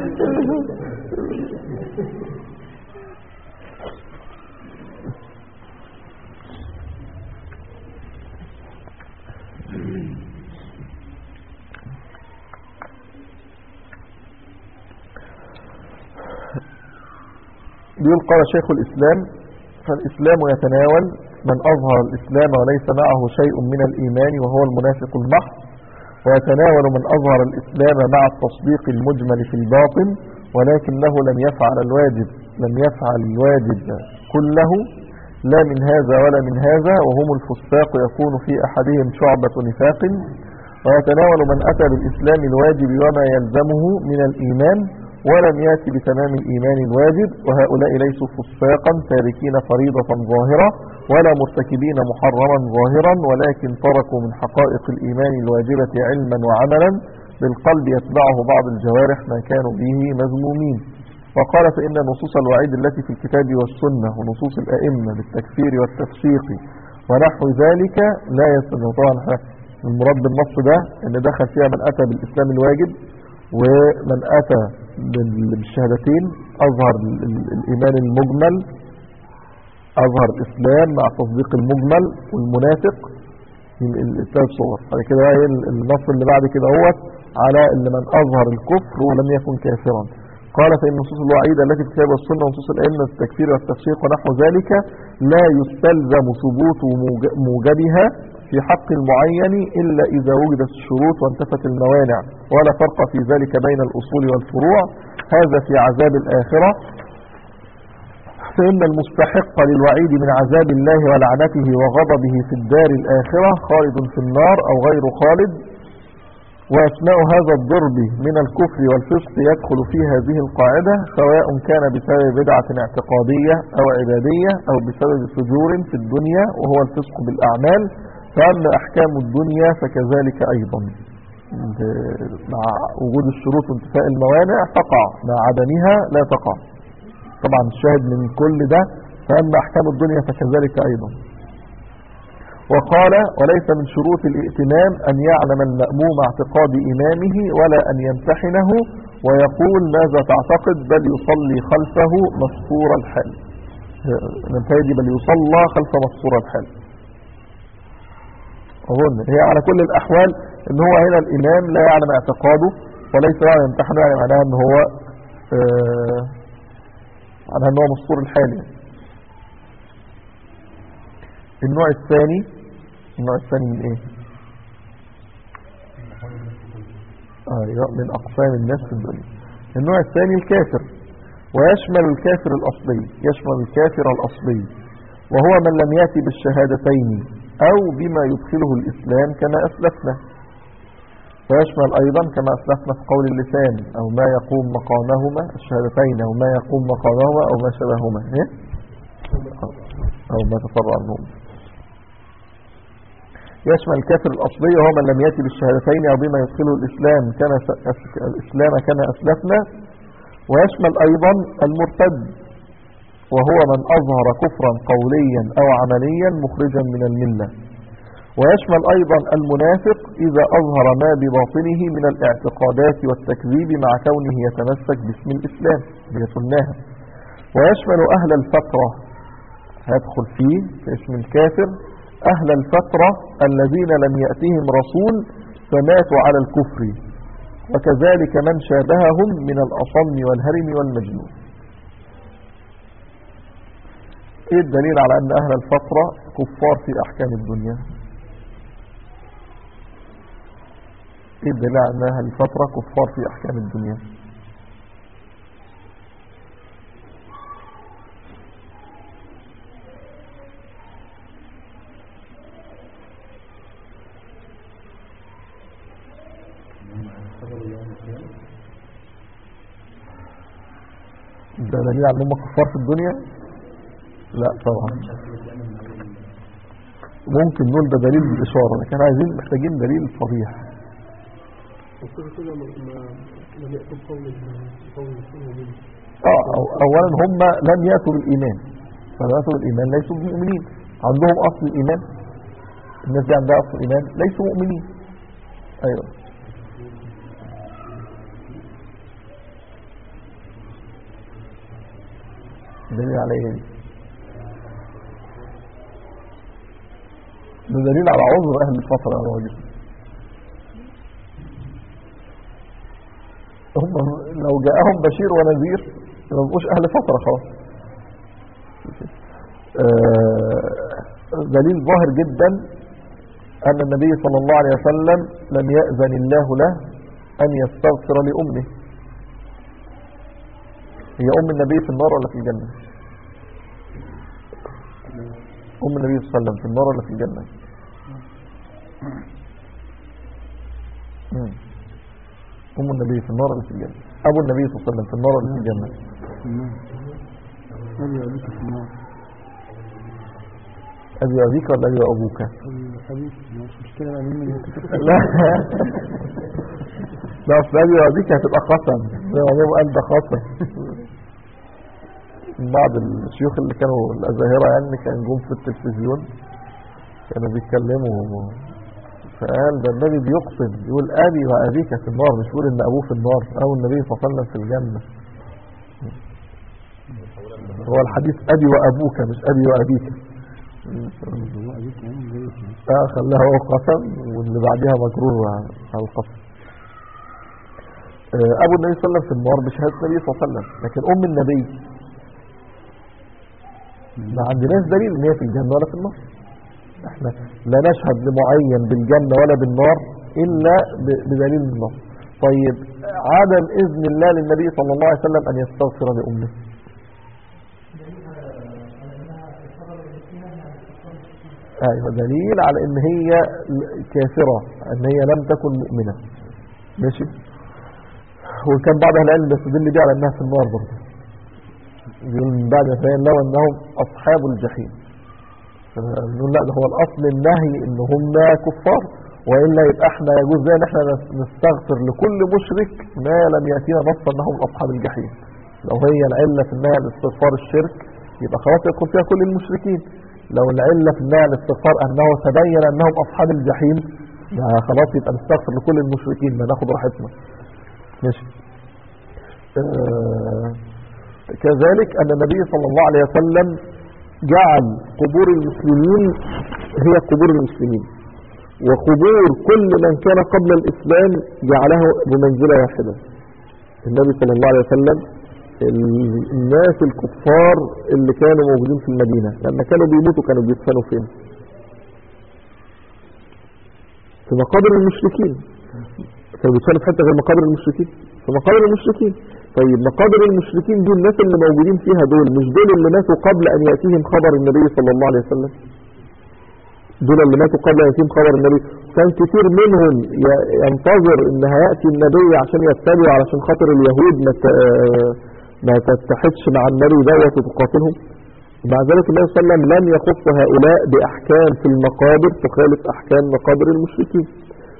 بيقول قال شيخ الإسلام فالإسلام يتناول من أظهر الإسلام وليس معه شيء من الإيمان وهو المنافق المحض ويتناول من أظهر الإسلام مع التصديق المجمل في الباطن ولكنه لم يفعل الواجب لم يفعل الواجب كله لا من هذا ولا من هذا وهم الفساق يكون في أحدهم شعبة نفاق ويتناول من أتى بالإسلام الواجب وما يلزمه من الإيمان ولم يأتي بتمام الإيمان الواجب وهؤلاء ليسوا فساقا تاركين فريضة ظاهرة ولا مرتكبين محرما ظاهرا ولكن تركوا من حقائق الإيمان الواجبة علما وعملا بالقلب يتبعه بعض الجوارح ما كانوا به مذمومين وقال فإن نصوص الوعيد التي في الكتاب والسنة ونصوص الأئمة بالتكفير والتفسيق ونحو ذلك لا يستمر طبعا إحنا المراد بالنص ده ان دخل فيها من أتى بالإسلام الواجب ومن أتى بال- بالشهادتين أظهر ال- ال- الإيمان المجمل أظهر الإسلام مع تصديق المجمل والمنافق ال- ال- الثلاث صور بعد كده بقى ايه ال- النص اللي بعد كده هو على اللي من أظهر الكفر ولم يكن كافرا قال فإن نصوص الوعيد التي في الكتاب والسنة ونصوص الأئمة في التكفير والتفسيق ونحو ذلك لا يستلزم ثبوت موج- موجبها في حق المعين إلا إذا وجدت الشروط وانتفت الموانع ولا فرق في ذلك بين الأصول والفروع هذا في عذاب الآخرة فإن المستحق للوعيد من عذاب الله ولعنته وغضبه في الدار الآخرة خالد في النار أو غير خالد وأثناء هذا الضرب من الكفر والفسق يدخل في هذه القاعدة سواء كان بسبب بدعة اعتقادية أو عبادية أو بسبب فجور في الدنيا وهو الفسق بالأعمال فأما أحكام الدنيا فكذلك أيضا مع وجود الشروط وانتفاء الموانع تقع مع عدمها لا تقع طبعا الشاهد من كل ده فأما أحكام الدنيا فكذلك أيضا وقال وليس من شروط الائتمام أن يعلم المأموم اعتقاد إمامه ولا أن يمتحنه ويقول ماذا تعتقد بل يصلي خلفه مسطور الحال ننتهي دي بل يصلى خلف مسطور الحال أظن هي على كل الأحوال ان هو هنا الإمام لا يعلم اعتقاده وليس يعلم يمتحنه يعني معناها ان هو آه معناها ان هو مسطور الحال يعني. النوع الثاني النوع الثاني من ايه ايوه من اقسام الناس في الدنيا النوع الثاني الكافر ويشمل الكافر الأصلي يشمل الكافر الأصلي وهو من لم يأتي بالشهادتين أو بما يدخله الإسلام كما أسلفنا ويشمل أيضا كما أسلفنا في قول اللسان أو ما يقوم مقامهما الشهادتين أو ما يقوم مقامهما أو ما شبههما إيه؟ أو ما تفرع عنهم يشمل الكافر الأصلي وهو من لم يأتي بالشهادتين أو بما يدخله الإسلام كما س- أس- الإسلام كما أسلفنا ويشمل أيضا المرتد وهو من أظهر كفرا قوليا أو عمليا مخرجا من الملة ويشمل أيضا المنافق إذا أظهر ما بباطنه من الاعتقادات والتكذيب مع كونه يتمسك باسم الإسلام بيسناها ويشمل أهل الفترة هيدخل فيه في اسم الكافر أهل الفترة الذين لم يأتهم رسول فماتوا على الكفر وكذلك من شابههم من الأصم والهرم والمجنون ايه الدليل على ان اهل الفترة كفار في احكام الدنيا ايه الدليل على ان اهل الفترة كفار في احكام الدنيا ده دليل على انهم كفار في الدنيا لا طبعا ممكن نقول ده دليل بالإشارة لكن عايزين محتاجين دليل صريح وكده كده ما ما- لم يأتوا بقول ال- بقول المسلمين آه أو أولا هم لم يأتوا بالإيمان فلم يأتوا بالإيمان ليسوا مؤمنين عندهم أصل الإيمان الناس دي عندها أصل الإيمان ليسوا مؤمنين أيوة دليل على ايه دي؟ ده دليل على عذر أهل الفترة يا راجل هم لو جاءهم بشير ونذير ما بقوش أهل فترة خلاص آه، دليل ظاهر جدا أن النبي صلى الله عليه وسلم لم يأذن الله له أن يستغفر لأمه هي أم النبي في النار ولا في الجنة أم النبي صلى الله عليه وسلم في النار ولا في الجنة مم. أم النبي في النار ولا في الجنة أبو النبي صلى الله عليه وسلم في النار ولا في الجنة أبي أبيك في النار أبي أبيك ولا أبي أبوك أبي أبيك مش مشكلة بقى مين اللي لا لا أصل أبي أبيك هتبقى قسم زي ما هو قال ده قسم بعض الشيوخ اللي كانوا الأزاهرة يعني كان جم في التلفزيون كانوا بيتكلموا فقال ده النبي بيقسم يقول أبي وأبيك في النار مش يقول إن أبوه في النار أو النبي صلى الله عليه وسلم في الجنة هو الحديث أبي وأبوك مش أبي وأبيك هو أبيك يعني زي اه خلاها هو قسم واللي بعدها مجرور على القسم آه، ابو النبي صلى الله عليه وسلم في النار بشهاده النبي صلى الله عليه وسلم لكن ام النبي ما عندناش دليل ان هي في الجنه ولا في النار احنا لا نشهد لمعين بالجنه ولا بالنار الا ب- بدليل النص طيب عدم اذن الله للنبي صلى الله عليه وسلم ان يستغفر لامه ايوه دليل على ان هي كافرة ان هي لم تكن مؤمنة ماشي وكان بعض اهل العلم يستدل بيه على انها في النار برضه يقول من بعد ما تبين له انهم اصحاب الجحيم نقول لا ده هو الاصل النهي ان هم كفار والا يبقى احنا يجوز لنا ان احنا نستغفر لكل مشرك ما لم ياتينا نص انهم اصحاب الجحيم لو هي العله في النهي الاستغفار الشرك يبقى خلاص يدخل فيها كل المشركين لو العله في النهي الاستغفار انه تبين انهم اصحاب الجحيم ما خلاص يبقى نستغفر لكل المشركين ما ناخد راحتنا ماشي آه كذلك أن النبي صلى الله عليه وسلم جعل قبور المسلمين هي قبور المسلمين وقبور كل من كان قبل الإسلام جعله بمنزلة واحدة النبي صلى الله عليه وسلم ال- الناس الكفار اللي كانوا موجودين في المدينة لما كانوا بيموتوا كانوا بيدفنوا فين في مقابر المشركين كانوا بيدفنوا في حتة غير مقابر المشركين في مقابر المشركين طيب مقابر المشركين دول الناس اللي موجودين فيها دول مش دول اللي ماتوا قبل أن يأتيهم خبر النبي صلى الله عليه وسلم دول اللي ماتوا قبل أن يأتيهم خبر النبي كان كتير منهم ي- ينتظر ان هيأتي النبي عشان يتبعوا علشان خاطر اليهود ما ت- ما تتحدش مع النبي دوت وتقاتلهم مع ذلك النبي صلى الله عليه وسلم لم يخص هؤلاء بأحكام في المقابر تخالف أحكام مقابر المشركين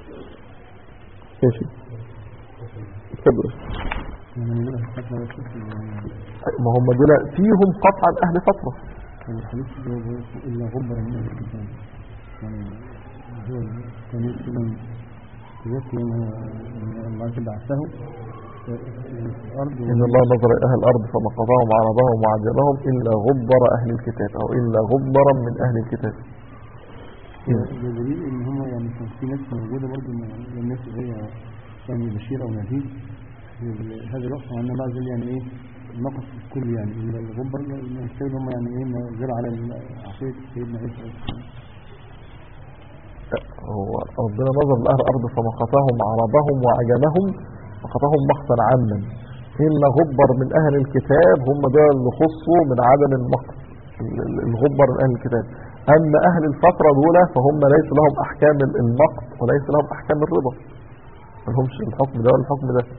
ماشي اتفضل يعني من أهل الفترة والشرك ما هم دول فيهم قطعا أهل فترة والحديث اللي هو إلا غبر من أهل الكتاب يعني هو كان يسلم يذكر أن الله بعثه في الأرض إن الله نظر إلى أهل الأرض فمقضاهم وعرضهم وعجبهم إلا غبر أهل الكتاب أو إلا غبرا من أهل الكتاب ده دليل ان هم يعني كان في ناس موجوده برضه من من الناس اللي هي يعني بشير او نذير في هذا الوقت وان بعد ذلك يعني ايه نقص الكل يعني إلا الغبر المستوى هم يعني ايه ما غير على عصية سيدنا عيسى عليه السلام. هو ربنا نظر لأهل الأرض فمقتهم عرضهم وعجمهم مقتهم مقتا عاما إلا غبر من أهل الكتاب هم دول اللي خصوا من عدم المقت ال- ال- الغبر من أهل الكتاب أما أهل الفترة دول فهم ليس لهم أحكام ال- المقت وليس لهم أحكام الرضا ما لهمش الحكم ده ولا الحكم ده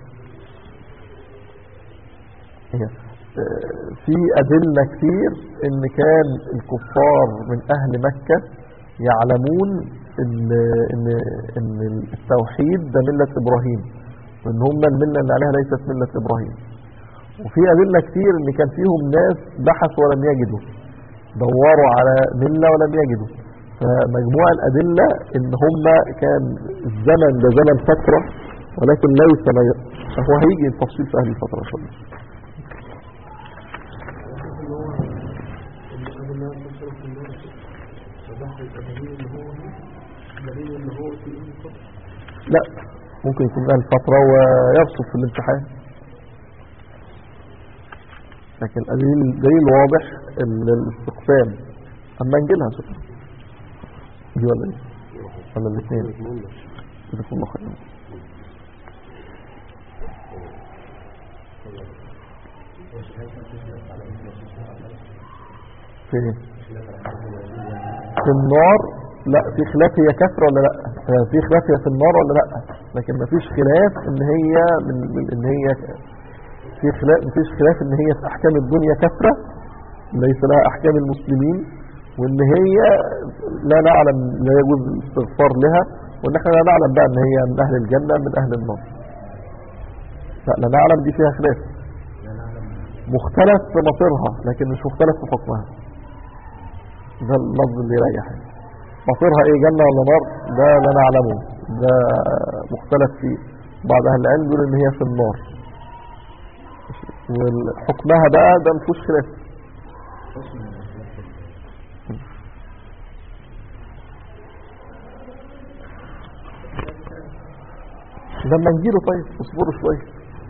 هي آه، في أدلة كتير إن كان الكفار من أهل مكة يعلمون إن, إن, إن التوحيد ده ملة إبراهيم وإن هم الملة اللي عليها ليست ملة إبراهيم وفي أدلة كتير إن كان فيهم ناس بحثوا ولم يجدوا دوروا على ملة ولم يجدوا فمجموع الأدلة إن هم كان الزمن ده زمن فترة ولكن ليس ما ي- هو هيجي التفصيل في أهل الفترة إن شاء الله اللي هو اللي قبل الناس تشرب في النار فده هيبقى دليل ان هو دليل ان هو في ايه الفترة لا ممكن يكون أهل فترة ويرصد في الامتحان لكن الدليل دليل واضح ال- الاستقسام أما نجيلها سؤال دي ولا ايه ولا الاثنين جزاكم الله خير في ايه في النار لا في خلاف هي كفر ولا لا يعني في خلاف هي في النار ولا لا لكن ما فيش خلاف ان هي من, من ان هي في خلاف ما فيش خلاف ان هي في احكام الدنيا كفرة ليس لها احكام المسلمين وان هي لا نعلم لا يجوز الاستغفار لها وان احنا لا نعلم بقى ان هي من اهل الجنة من اهل النار لا لا نعلم دي فيها خلاف مختلف في مصيرها لكن مش مختلف في حكمها ده اللفظ اللي يريح يعني. مصيرها ايه جنة ولا نار ده لا نعلمه ده مختلف فيه بعض اهل العلم يقول ان هي في النار وحكمها بقى ده مفيهوش خلاف لما نجيله طيب اصبروا شويه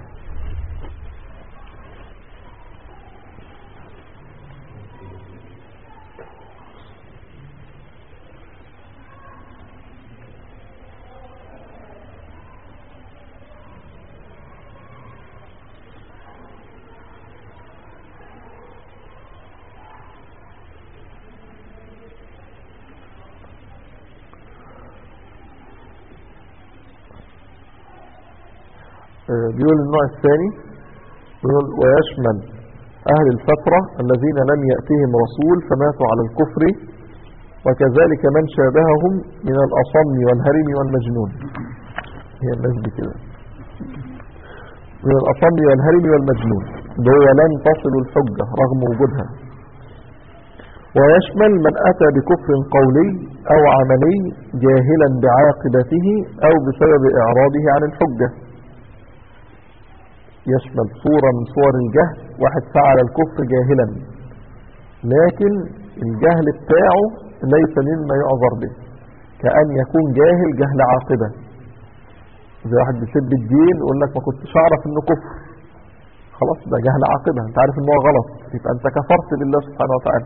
آه، بيقول النوع الثاني بيقول ويشمل أهل الفترة الذين لم يأتهم رسول فماتوا على الكفر وكذلك من شابههم من الأصم والهرم والمجنون هي الناس دي كده من الأصم والهرم والمجنون ده هو لن تصل الحجة رغم وجودها ويشمل من أتى بكفر قولي أو عملي جاهلا بعاقبته أو بسبب إعراضه عن الحجة يشمل صورة من صور الجهل واحد فعل الكفر جاهلا لكن الجهل بتاعه ليس مما يعذر به كأن يكون جاهل جهل عاقبة زي واحد بيسب الدين يقول لك ما كنتش اعرف انه كفر خلاص ده جهل عاقبة انت عارف انه غلط يبقى انت كفرت بالله سبحانه وتعالى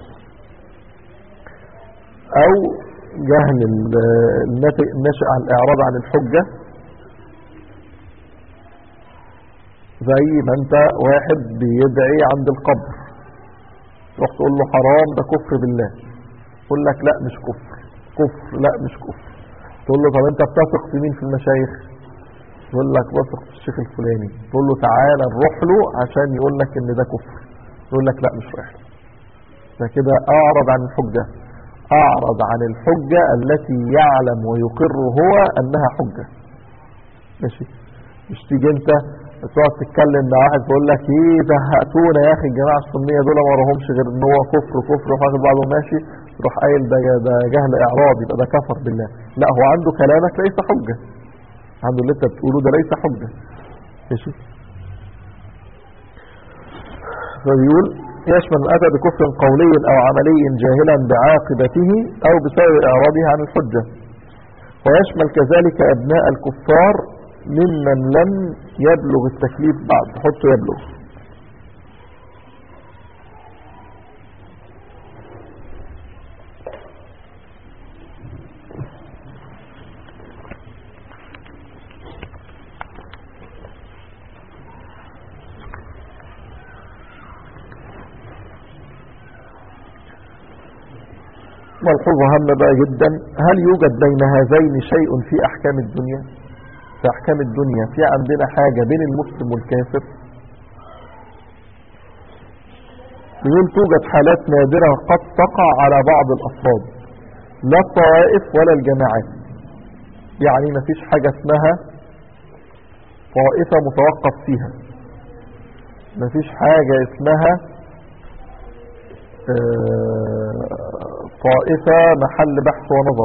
او جهل ال- الناتج- الناشئ عن الاعراض عن الحجة زي ما انت واحد بيدعي عند القبر تروح تقول له حرام ده كفر بالله يقول لك لا مش كفر كفر لا مش كفر تقول له طب انت بتثق في مين في المشايخ يقول لك بثق في الشيخ الفلاني تقول له تعالى نروح له عشان يقول لك ان ده كفر يقول لك لا مش رايح له. ده كده اعرض عن الحجة اعرض عن الحجة التي يعلم ويقر هو انها حجة ماشي مش تيجي انت تقعد تتكلم مع واحد بيقول لك ايه زهقتونا يا اخي الجماعه السنيه دول ما وراهمش غير ان هو كفر كفر وفاخد بعضه ماشي تروح قايل ده ده جهل اعراض يبقى ده كفر بالله لا هو عنده كلامك ليس حجه عنده اللي انت بتقوله ده ليس حجه ماشي فبيقول يشمل من اتى بكفر قولي او عملي جاهلا بعاقبته او بسبب اعراضه عن الحجه ويشمل كذلك ابناء الكفار ممن لم يبلغ التكليف بعد حطه يبلغ ملحوظة هامة بقى جدا هل يوجد بين هذين شيء في أحكام الدنيا في أحكام الدنيا في عندنا حاجة بين المسلم والكافر يقول توجد حالات نادرة قد تقع على بعض الأفراد لا الطوائف ولا الجماعات يعني ما فيش حاجة اسمها طائفة متوقف فيها ما فيش حاجة اسمها آه، طائفة محل بحث ونظر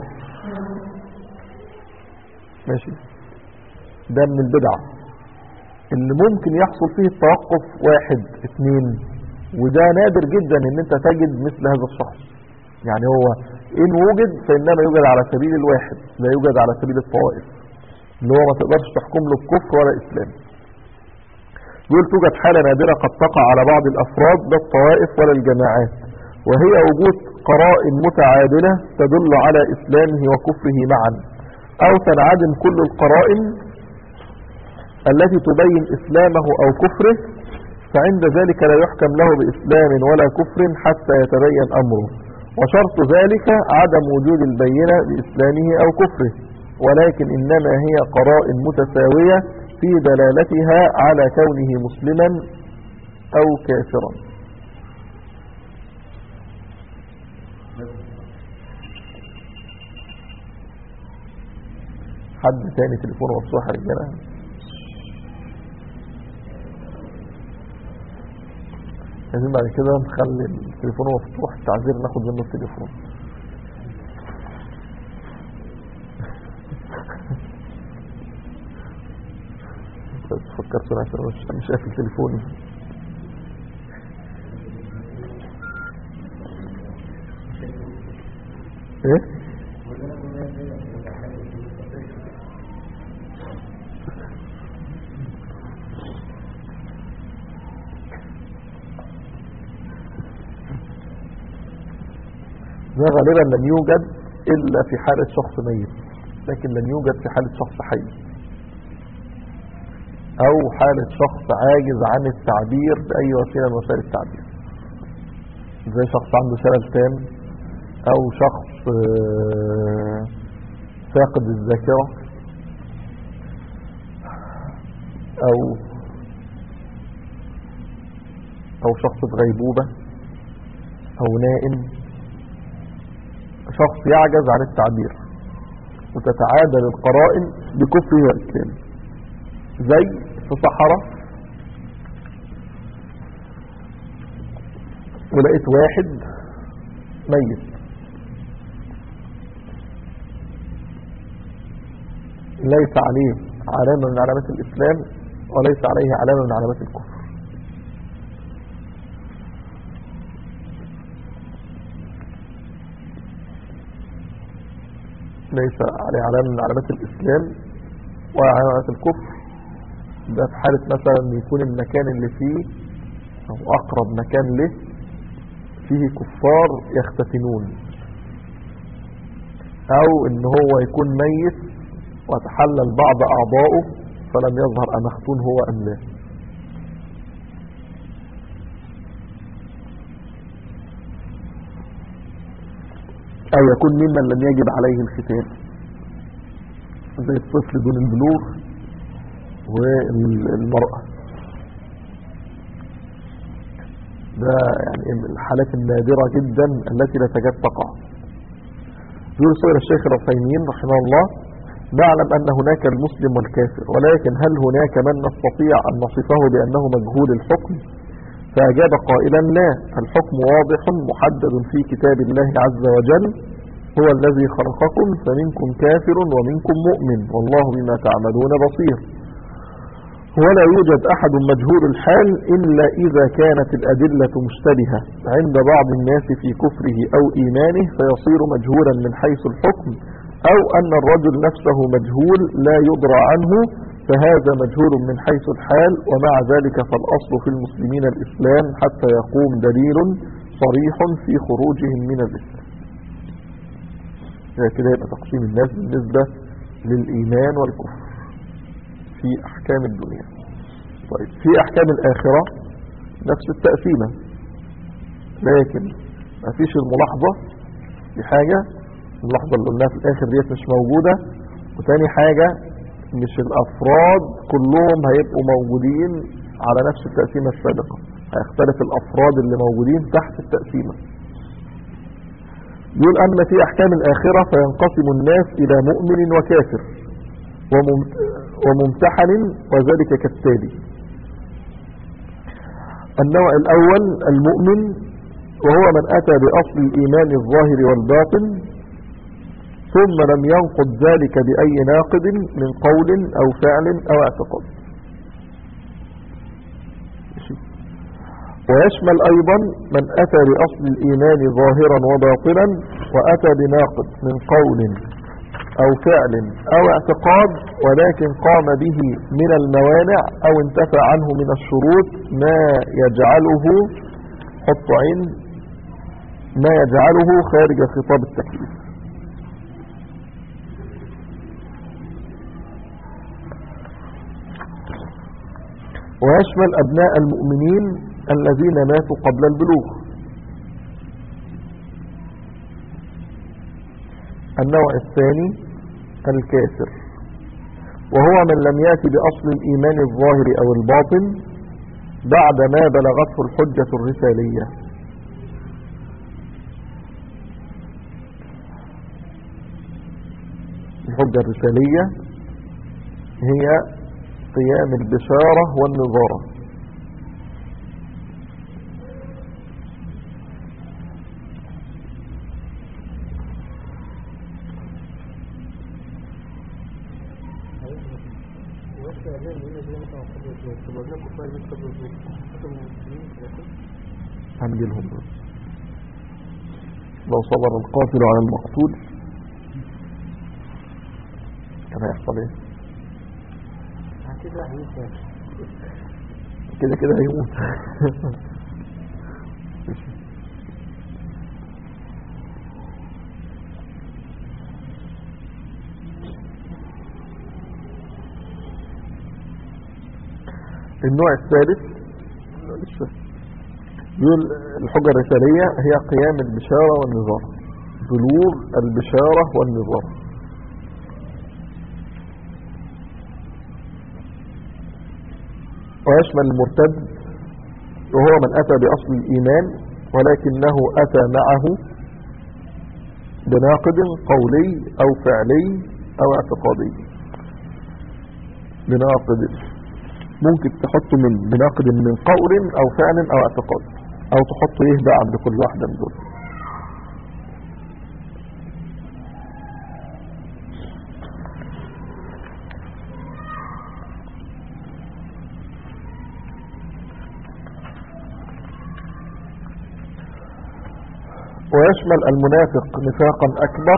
ماشي ده من البدع اللي ممكن يحصل فيه التوقف واحد اثنين وده نادر جدا ان انت تجد مثل هذا الشخص يعني هو ان وجد فانما يوجد على سبيل الواحد لا يوجد على سبيل الطوائف اللي هو ما تقدرش تحكم له بكفر ولا اسلام يقول توجد حالة نادرة قد تقع على بعض الافراد لا الطوائف ولا الجماعات وهي وجود قرائن متعادلة تدل على اسلامه وكفره معا او تنعدم كل القرائن التي تبين اسلامه او كفره فعند ذلك لا يحكم له بإسلام ولا كفر حتى يتبين أمره وشرط ذلك عدم وجود البينة بإسلامه أو كفره ولكن إنما هي قرائن متساوية في دلالتها على كونه مسلما أو كافرا حد تاني تليفونه مفتوح يا رجاله عايزين بعد كده نخلي التليفون مفتوح التعذير ناخد منه التليفون بس فكرت انا عشان مش مش قافل تليفوني ايه ده غالبا لم يوجد إلا في حالة شخص ميت لكن لم يوجد في حالة شخص حي أو حالة شخص عاجز عن التعبير بأي وسيلة من وسائل التعبير زي شخص عنده شلل تام أو شخص آه، فاقد الذاكرة أو أو شخص في غيبوبة أو نائم شخص يعجز عن التعبير وتتعادل القرائن بكفره وإسلامه زي في صحراء ولقيت واحد ميت ليس عليه علامة من علامات الإسلام وليس عليه علامة من علامات الكفر ليس عليه علامة من علامات الإسلام ولا علامات الكفر ده في حالة مثلا يكون المكان اللي فيه أو أقرب مكان له فيه كفار يختتنون أو إن هو يكون ميت وتحلل بعض أعضائه فلم يظهر أمختون هو أم لا أو يكون ممن لم يجب عليه الختان زي الطفل دون البلوغ والمرأة ده يعني من الحالات النادرة جدا التي لا تكاد تقع يقول صغير الشيخ العثيمين رحمه الله نعلم أن هناك المسلم والكافر ولكن هل هناك من نستطيع أن نصفه بأنه مجهول الحكم فأجاب قائلا لا الحكم واضح محدد في كتاب الله عز وجل هو الذي خلقكم فمنكم كافر ومنكم مؤمن والله بما تعملون بصير ولا يوجد أحد مجهول الحال إلا إذا كانت الأدلة مشتبهة عند بعض الناس في كفره أو إيمانه فيصير مجهولا من حيث الحكم أو أن الرجل نفسه مجهول لا يدرى عنه فهذا مجهول من حيث الحال ومع ذلك فالأصل في المسلمين الإسلام حتى يقوم دليل صريح في خروجهم من الإسلام كده يبقى تقسيم الناس بالنسبة للإيمان والكفر في أحكام الدنيا طيب في أحكام الآخرة نفس التقسيمة لكن ما فيش الملاحظة دي حاجة اللحظة اللي قلناها في الآخر ديت مش موجودة وتاني حاجة مش الأفراد كلهم هيبقوا موجودين على نفس التقسيمة السابقة هيختلف الأفراد اللي موجودين تحت التقسيمة يقول أما في أحكام الآخرة فينقسم الناس إلى مؤمن وكافر وممتحن وذلك كالتالي النوع الأول المؤمن وهو من أتى بأصل الإيمان الظاهر والباطن ثم لم ينقض ذلك بأي ناقض من قول أو فعل أو اعتقاد ويشمل أيضا من أتى بأصل الإيمان ظاهرا وباطنا وأتى بناقض من قول أو فعل أو اعتقاد ولكن قام به من الموانع أو انتفى عنه من الشروط ما يجعله حط عين ما يجعله خارج خطاب التكليف ويشمل أبناء المؤمنين الذين ماتوا قبل البلوغ النوع الثاني الكافر وهو من لم يأتي بأصل الإيمان الظاهر أو الباطن بعد ما بلغته الحجة الرسالية الحجة الرسالية هي قيام البشارة والنظارة هنجيلهم دول لو صبر القاتل على المقتول كان هيحصل ايه كده كده هيموت النوع الثالث يقول الحجة الرسالية هي قيام البشارة والنظام بلوغ البشارة والنظام ويشمل المرتد وهو من أتى بأصل الإيمان ولكنه أتى معه بناقد قولي أو فعلي أو اعتقادي بناقد ممكن تحط من بناقد من قول أو فعل أو اعتقاد أو تحط إيه بقى عند كل واحدة من دول ويشمل المنافق نفاقا أكبر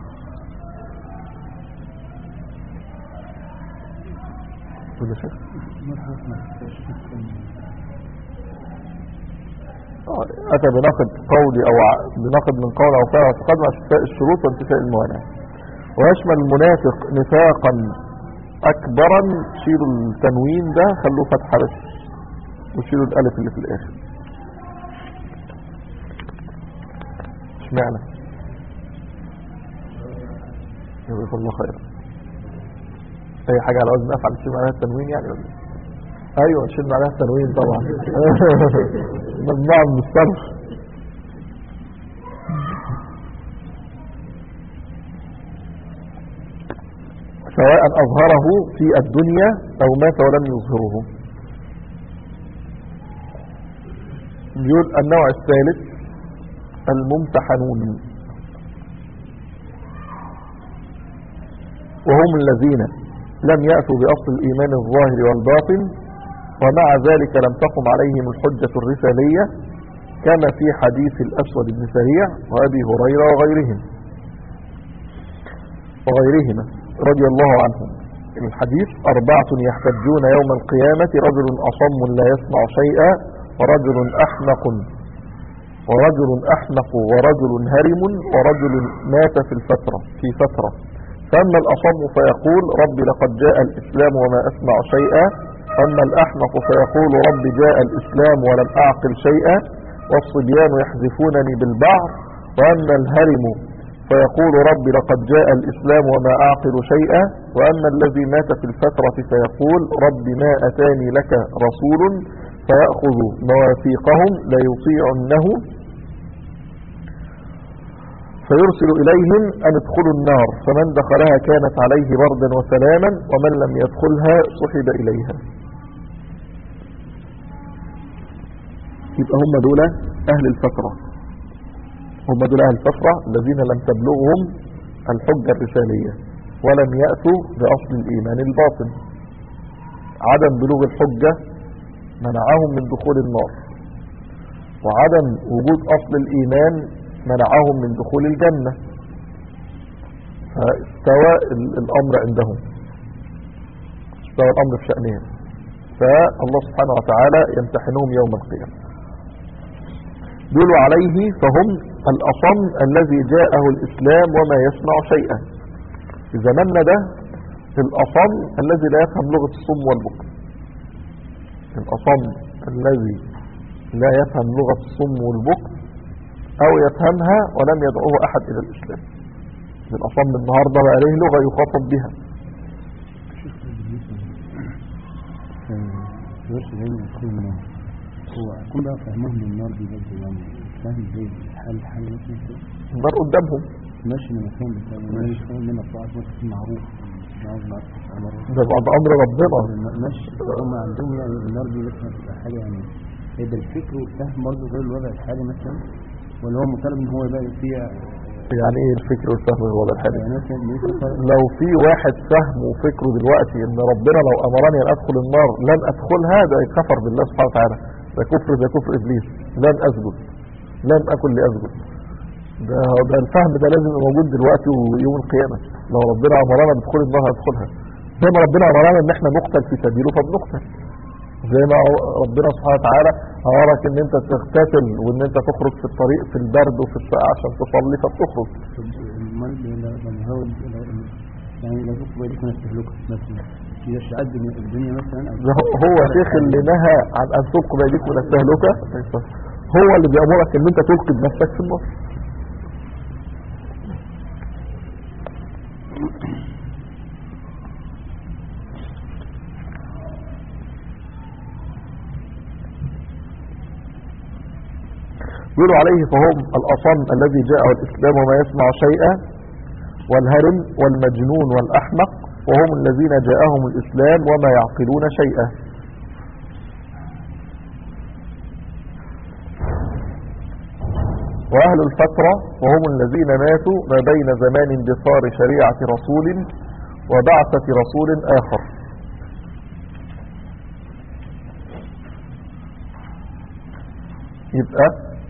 كل شيء أتى بنقد قولي أو ع- بنقد من قول أو فعل اعتقاد مع استفاء الشروط وانتفاء الموانع ويشمل المنافق نفاقا أكبرا شيلوا التنوين ده خلوه فتحة بس وشيلوا الألف اللي في الآخر اشمعنى جزاك الله خيرا اي حاجة على وزن افعل تشيل عليها التنوين يعني ولا إيه؟ ايوه نشيل عليها التنوين طبعا مجموعة من الصرف سواء اظهره في الدنيا او مات ولم يظهره يقول النوع الثالث الممتحنون وهم الذين لم يأتوا بأصل الإيمان الظاهر والباطن ومع ذلك لم تقم عليهم الحجة الرسالية كما في حديث الأسود بن سريع وأبي هريرة وغيرهم وغيرهما رضي الله عنهم الحديث أربعة يحتجون يوم القيامة رجل أصم لا يسمع شيئا ورجل أحمق ورجل أحمق ورجل هرم ورجل مات في الفترة في فترة فأما الأصم فيقول رب لقد جاء الإسلام وما أسمع شيئا أما الأحمق فيقول رب جاء الإسلام ولم أعقل شيئا والصبيان يحذفونني بالبعر وأما الهرم فيقول رب لقد جاء الإسلام وما أعقل شيئا وأما الذي مات في الفترة فيقول رب ما أتاني لك رسول فيأخذ مواثيقهم ليطيعنه فيرسل إليهم أن ادخلوا النار فمن دخلها كانت عليه بردا وسلاما ومن لم يدخلها سحب إليها يبقى هم دول أهل الفترة هم دول أهل الفترة الذين لم تبلغهم الحجة الرسالية ولم يأتوا بأصل الإيمان الباطن عدم بلوغ الحجة منعهم من دخول النار وعدم وجود أصل الإيمان منعهم من دخول الجنة فاستوى ال- الأمر عندهم استوى الأمر في شأنهم فالله سبحانه وتعالى يمتحنهم يوم القيامة دول عليه فهم الأصم الذي جاءه الإسلام وما يسمع شيئا في زماننا ده الأصم الذي لا يفهم لغة الصم والبكم الأصم الذي لا يفهم لغة الصم والبكم أو يفهمها ولم يدعوه أحد إلى الإسلام الأصم النهاردة بقى له لغة يخاطب بها فيرش دايما يكون هو يكون بقى فهمهم للنار دي برضه يعني فاهم ازاي حال حال مثلا كده النار قدامهم ماشي من المكان بتاعه انا مش فاهم لما بتاعت مثلا معروف معروف معروف معروف ده بعد أمر ربنا ماشي هم عندهم يعني النار دي مثلا بتبقى حاجه يعني هي ده الفكر والفهم برضه غير الوضع الحالي مثلا ولا هو مطالب ان هو يبقى فيها يعني ايه الفكر والفهم الوضع الحالي يعني مثلا ليه فرق لو في واحد فهم وفكره دلوقتي ان ربنا لو امرني ان ادخل النار لن ادخلها ده كفر بالله سبحانه وتعالى ده كفر زي كفر ابليس لن اسجد لن اكن لاسجد ده ده الفهم ده لازم يبقى موجود دلوقتي ويوم القيامه لو ربنا امرنا بدخول النار هندخلها زي ما ربنا امرنا ان احنا نقتل في سبيله فبنقتل زي ما ربنا سبحانه وتعالى امرك ان انت تغتسل وان انت تخرج في الطريق في البرد وفي السقعه عشان تصلي فبتخرج المرض لما هو يعني لو تبقى بالك من التهلكة مثلا إذا شعد من الدنيا مثلا أو ده هو- هو شيخ اللي نهى عن ان تلقي بايديك من التهلكه هو اللي بيامرك ان انت تلقي بنفسك في النار يقولوا عليه فهم الأصم الذي جاء الإسلام وما يسمع شيئا والهرم والمجنون والأحمق وهم الذين جاءهم الإسلام وما يعقلون شيئا وأهل الفترة وهم الذين ماتوا ما بين زمان اندثار شريعة رسول وبعثة رسول آخر يبقى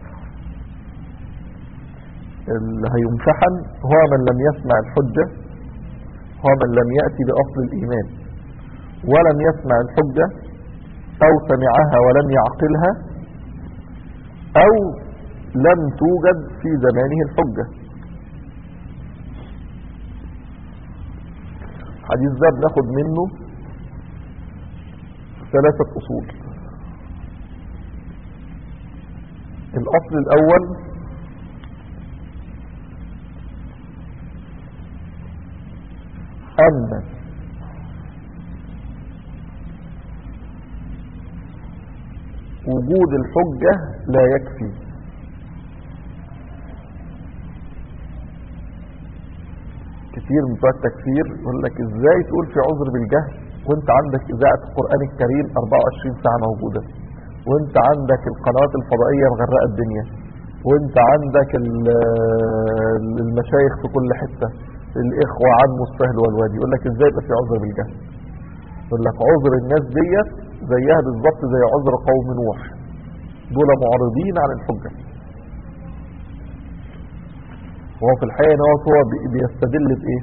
اللي هيمتحن هو من لم يسمع الحجة هو من لم يأتي بأصل الإيمان ولم يسمع الحجة أو سمعها ولم يعقلها أو لم توجد في زمانه الحجة حديث ده بناخد منه ثلاثة أصول الأصل الأول أن وجود الحجة لا يكفي كتير من بتوع التكفير يقول لك ازاي تقول في عذر بالجهل وانت عندك اذاعه القران الكريم 24 ساعه موجوده وانت عندك القنوات الفضائيه مغرقه الدنيا وانت عندك ال- المشايخ في كل حته الاخوه عم السهل والوادي يقول لك ازاي يبقى في عذر بالجهل يقول لك عذر الناس ديت زيها بالظبط زي عذر قوم نوح دول معرضين عن الحجه وهو في الحقيقة ان هو هو بي- بيستدل بإيه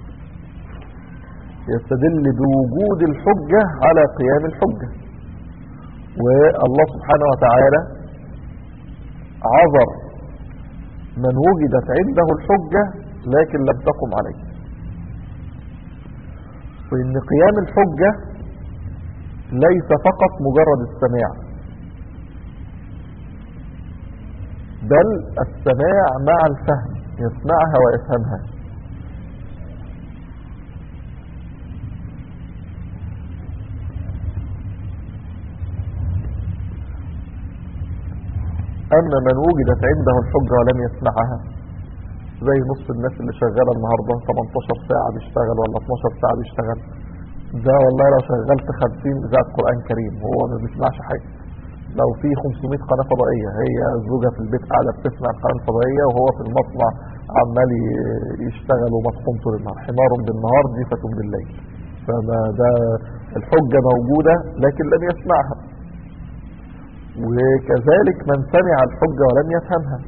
يستدل بوجود الحجة على قيام الحجة والله سبحانه وتعالى عذر من وجدت عنده الحجة لكن لم تقم عليه وإن قيام الحجة ليس فقط مجرد السماع بل السماع مع الفهم يسمعها ويفهمها أما من وجدت عنده الحجة ولم يسمعها زي نص الناس اللي شغالة النهاردة 18 ساعة بيشتغل ولا 12 ساعة بيشتغل ده والله لو شغلت 50 إذاعة قرآن كريم هو ما بيسمعش حاجة لو في 500 قناة فضائية هي الزوجة في البيت قاعدة بتسمع القناة الفضائية وهو في المصنع عمال ي- يشتغل ومطحون طول النهار حمار بالنهار جيفة بالليل فما ده الحجة موجودة لكن لم يسمعها وكذلك من سمع الحجة ولم يفهمها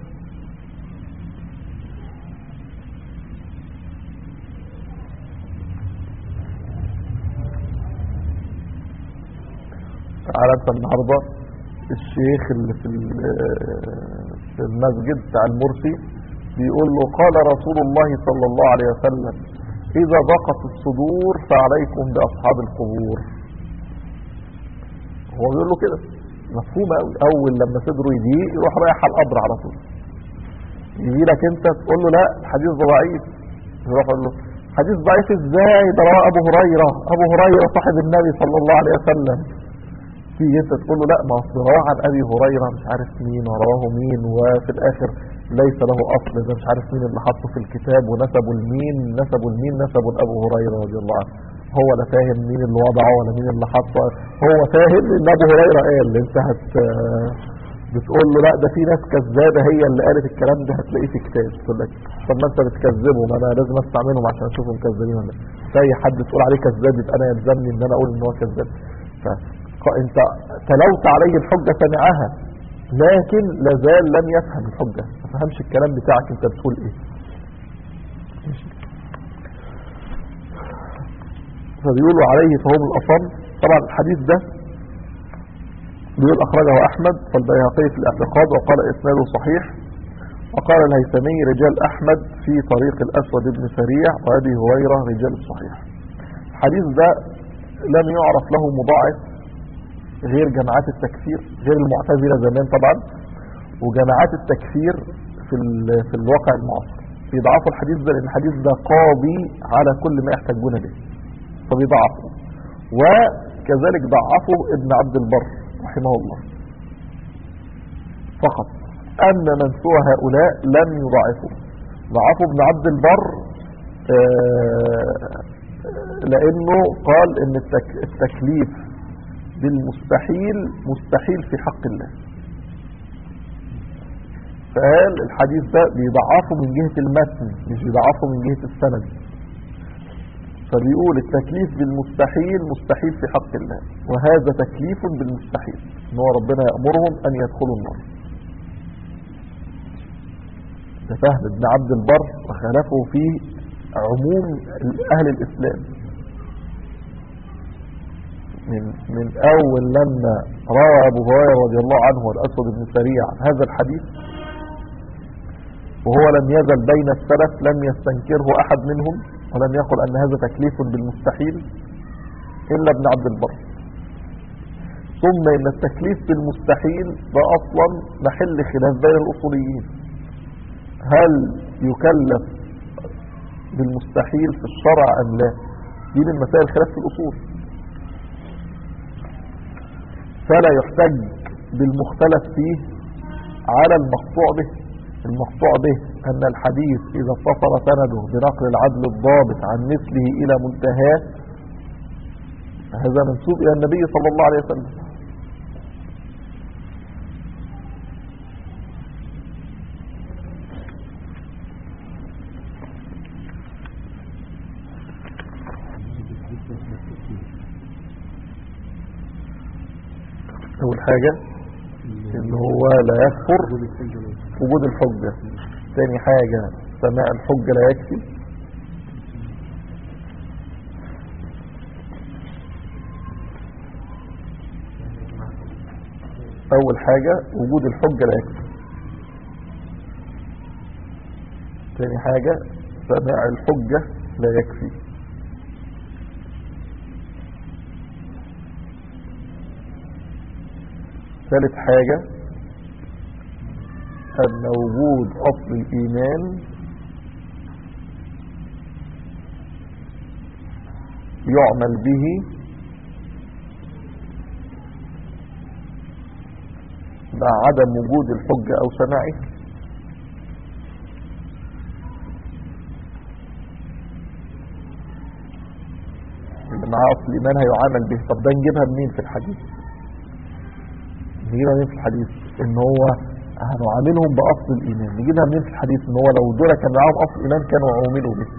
تعالى انت النهارده الشيخ اللي في ال- في المسجد بتاع المرسي بيقول له قال رسول الله صلى الله عليه وسلم إذا ضاقت الصدور فعليكم بأصحاب القبور هو بيقول له كده مفهوم قوي أول لما صدره يضيق يروح رايح على القبر على طول يجي لك انت تقول له لا الحديث ده ضعيف يروح يقول له حديث ضعيف ازاي ده رواه ابو هريره ابو هريره صاحب النبي صلى الله عليه وسلم تيجي انت تقول له لا ما اصل رواه عن ابي هريره مش عارف مين ورواه مين وفي الاخر ليس له اصل ده مش عارف مين اللي حطه في الكتاب ونسبه لمين نسبه لمين نسبه لابو هريره رضي الله عنه هو لا فاهم مين اللي وضعه ولا مين اللي حطه هو فاهم ان ابو هريره قال انت هت بتقول له لا ده في ناس كذابه هي اللي قالت الكلام ده هتلاقيه في كتاب تقول لك طب ما انت بتكذبه ما انا لازم اسمع منهم عشان اشوفهم كذابين ولا لا. اي حد تقول عليه كذاب يبقى انا يلزمني ان انا اقول ان هو كذاب فانت تلوت عليه الحجه سمعها لكن لازال لم يفهم الحجه ما فهمش الكلام بتاعك انت بتقول ايه فبيقولوا عليه فهم الأصم طبعا الحديث ده بيقول أخرجه أحمد والبيهقي في الاعتقاد وقال إسناده صحيح وقال الهيثمي رجال أحمد في طريق الأسود بن سريع وأبي هريرة رجال الصحيح الحديث ده لم يعرف له مضاعف غير جماعات التكفير غير المعتزلة زمان طبعا وجماعات التكفير في ال- في الواقع المعاصر بيضعفوا الحديث ده لأن الحديث ده قاضي على كل ما يحتاجون به فبيضعفوا وكذلك ضعفه ابن عبد البر رحمه الله فقط أما من سوى هؤلاء لم يضعفوا ضعفوا ابن عبد البر آه، لأنه قال ان التك- التكليف بالمستحيل مستحيل في حق الله فقال الحديث ده بيضعفه من جهة المتن مش بيضعفه من جهة السند فبيقول التكليف بالمستحيل مستحيل في حق الله وهذا تكليف بالمستحيل ان هو ربنا يأمرهم ان يدخلوا النار ده فهم ابن عبد البر وخالفه في عموم اهل الاسلام من من اول لما روى ابو هريره رضي الله عنه والاسود بن سريع هذا الحديث وهو لم يزل بين السلف لم يستنكره احد منهم ولم يقل ان هذا تكليف بالمستحيل الا ابن عبد البر ثم ان التكليف بالمستحيل ده اصلا محل خلاف بين الاصوليين هل يكلف بالمستحيل في الشرع ام لا دي من مسائل الخلاف في الأصول فلا يحتج بالمختلف فيه على المقطوع به المقطوع به أن الحديث إذا اتصل سنده بنقل العدل الضابط عن مثله إلى منتهاه هذا منسوب إلى النبي صلى الله عليه وسلم أول حاجة إن هو لا يكفر وجود الحجة ثاني حاجة سماع الحجة لا يكفي أول حاجة وجود الحجة لا يكفي ثاني حاجة سماع الحجة لا يكفي ثالث حاجة أن وجود أصل الإيمان يعمل به مع عدم وجود الحجة أو سماعه اللي معاه أصل الإيمان هيعامل به طب ده نجيبها منين في الحديث نجيبها منين في الحديث ان هو هنعاملهم بأصل الإيمان نجيبها منين في الحديث ان هو لو دول كان معاهم أصل الإيمان كانوا عاملوا به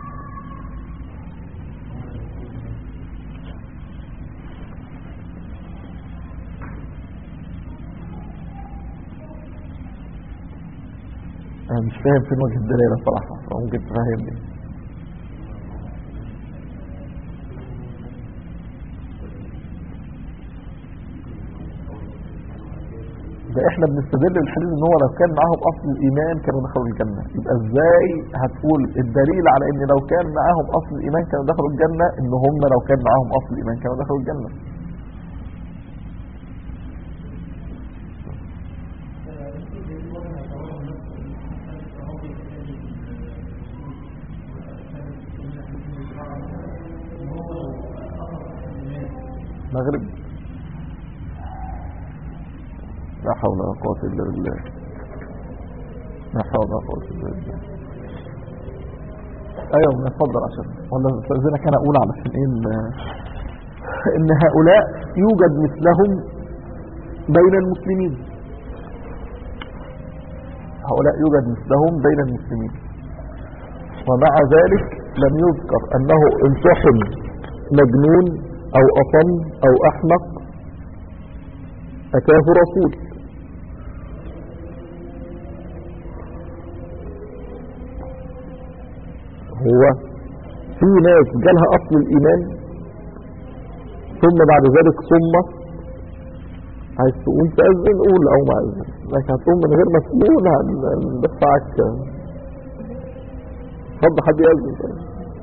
انا مش فاهم فين وجه الدلالة صراحة فممكن تفهمني ده احنا بنستدل بالحديث ان هو لو كان معاهم اصل الايمان كانوا دخلوا الجنة يبقى ازاي هتقول الدليل على ان لو كان معاهم اصل الايمان كانوا دخلوا الجنة ان هم لو كان معاهم اصل الايمان كانوا دخلوا الجنة مغرب لا حول ولا قوة إلا بالله لا حول ولا قوة إلا بالله أيوة من اتفضل عشان ولا استاذنك أنا أقول علشان إيه إن- إن هؤلاء يوجد مثلهم بين المسلمين هؤلاء يوجد مثلهم بين المسلمين ومع ذلك لم يذكر أنه امتحن مجنون أو أصم أو أحمق أتاه رسول هو في ناس جالها أصل الإيمان ثم بعد ذلك ثم عايز تقوم تأذن قول أو ما أذن لكن هتقوم من غير ما تقول هن- هندفعك اتفضل حد يأذن طيب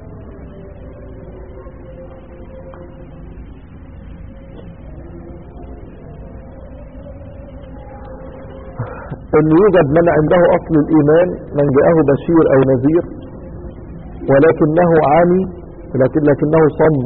ان يوجد من عنده اصل الايمان من جاءه بشير او نذير ولكنه عمي لكن لكنه صم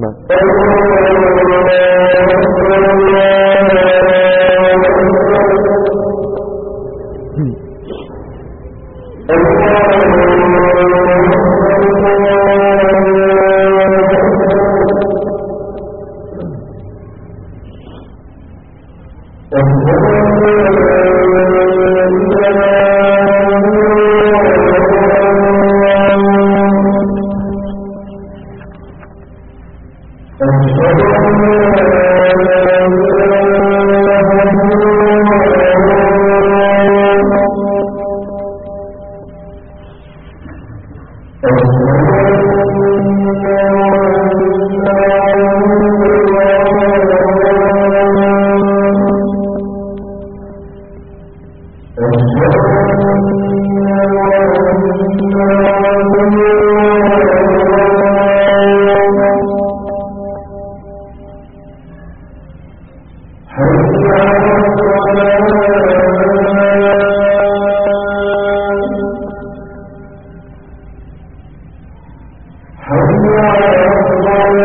حي على الصلاة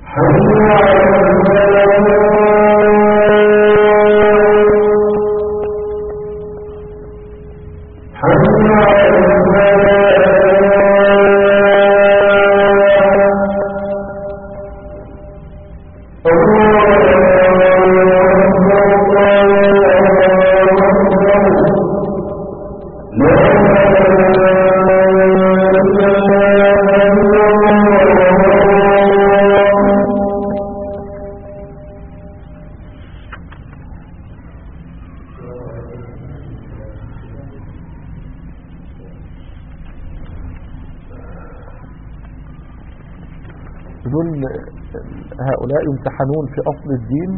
دول هؤلاء يمتحنون في أصل الدين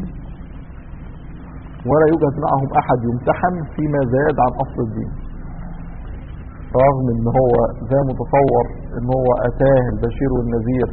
ولا يوجد معهم أحد يمتحن فيما زاد عن أصل الدين رغم ان هو زي متصور ان هو أتاه البشير والنذير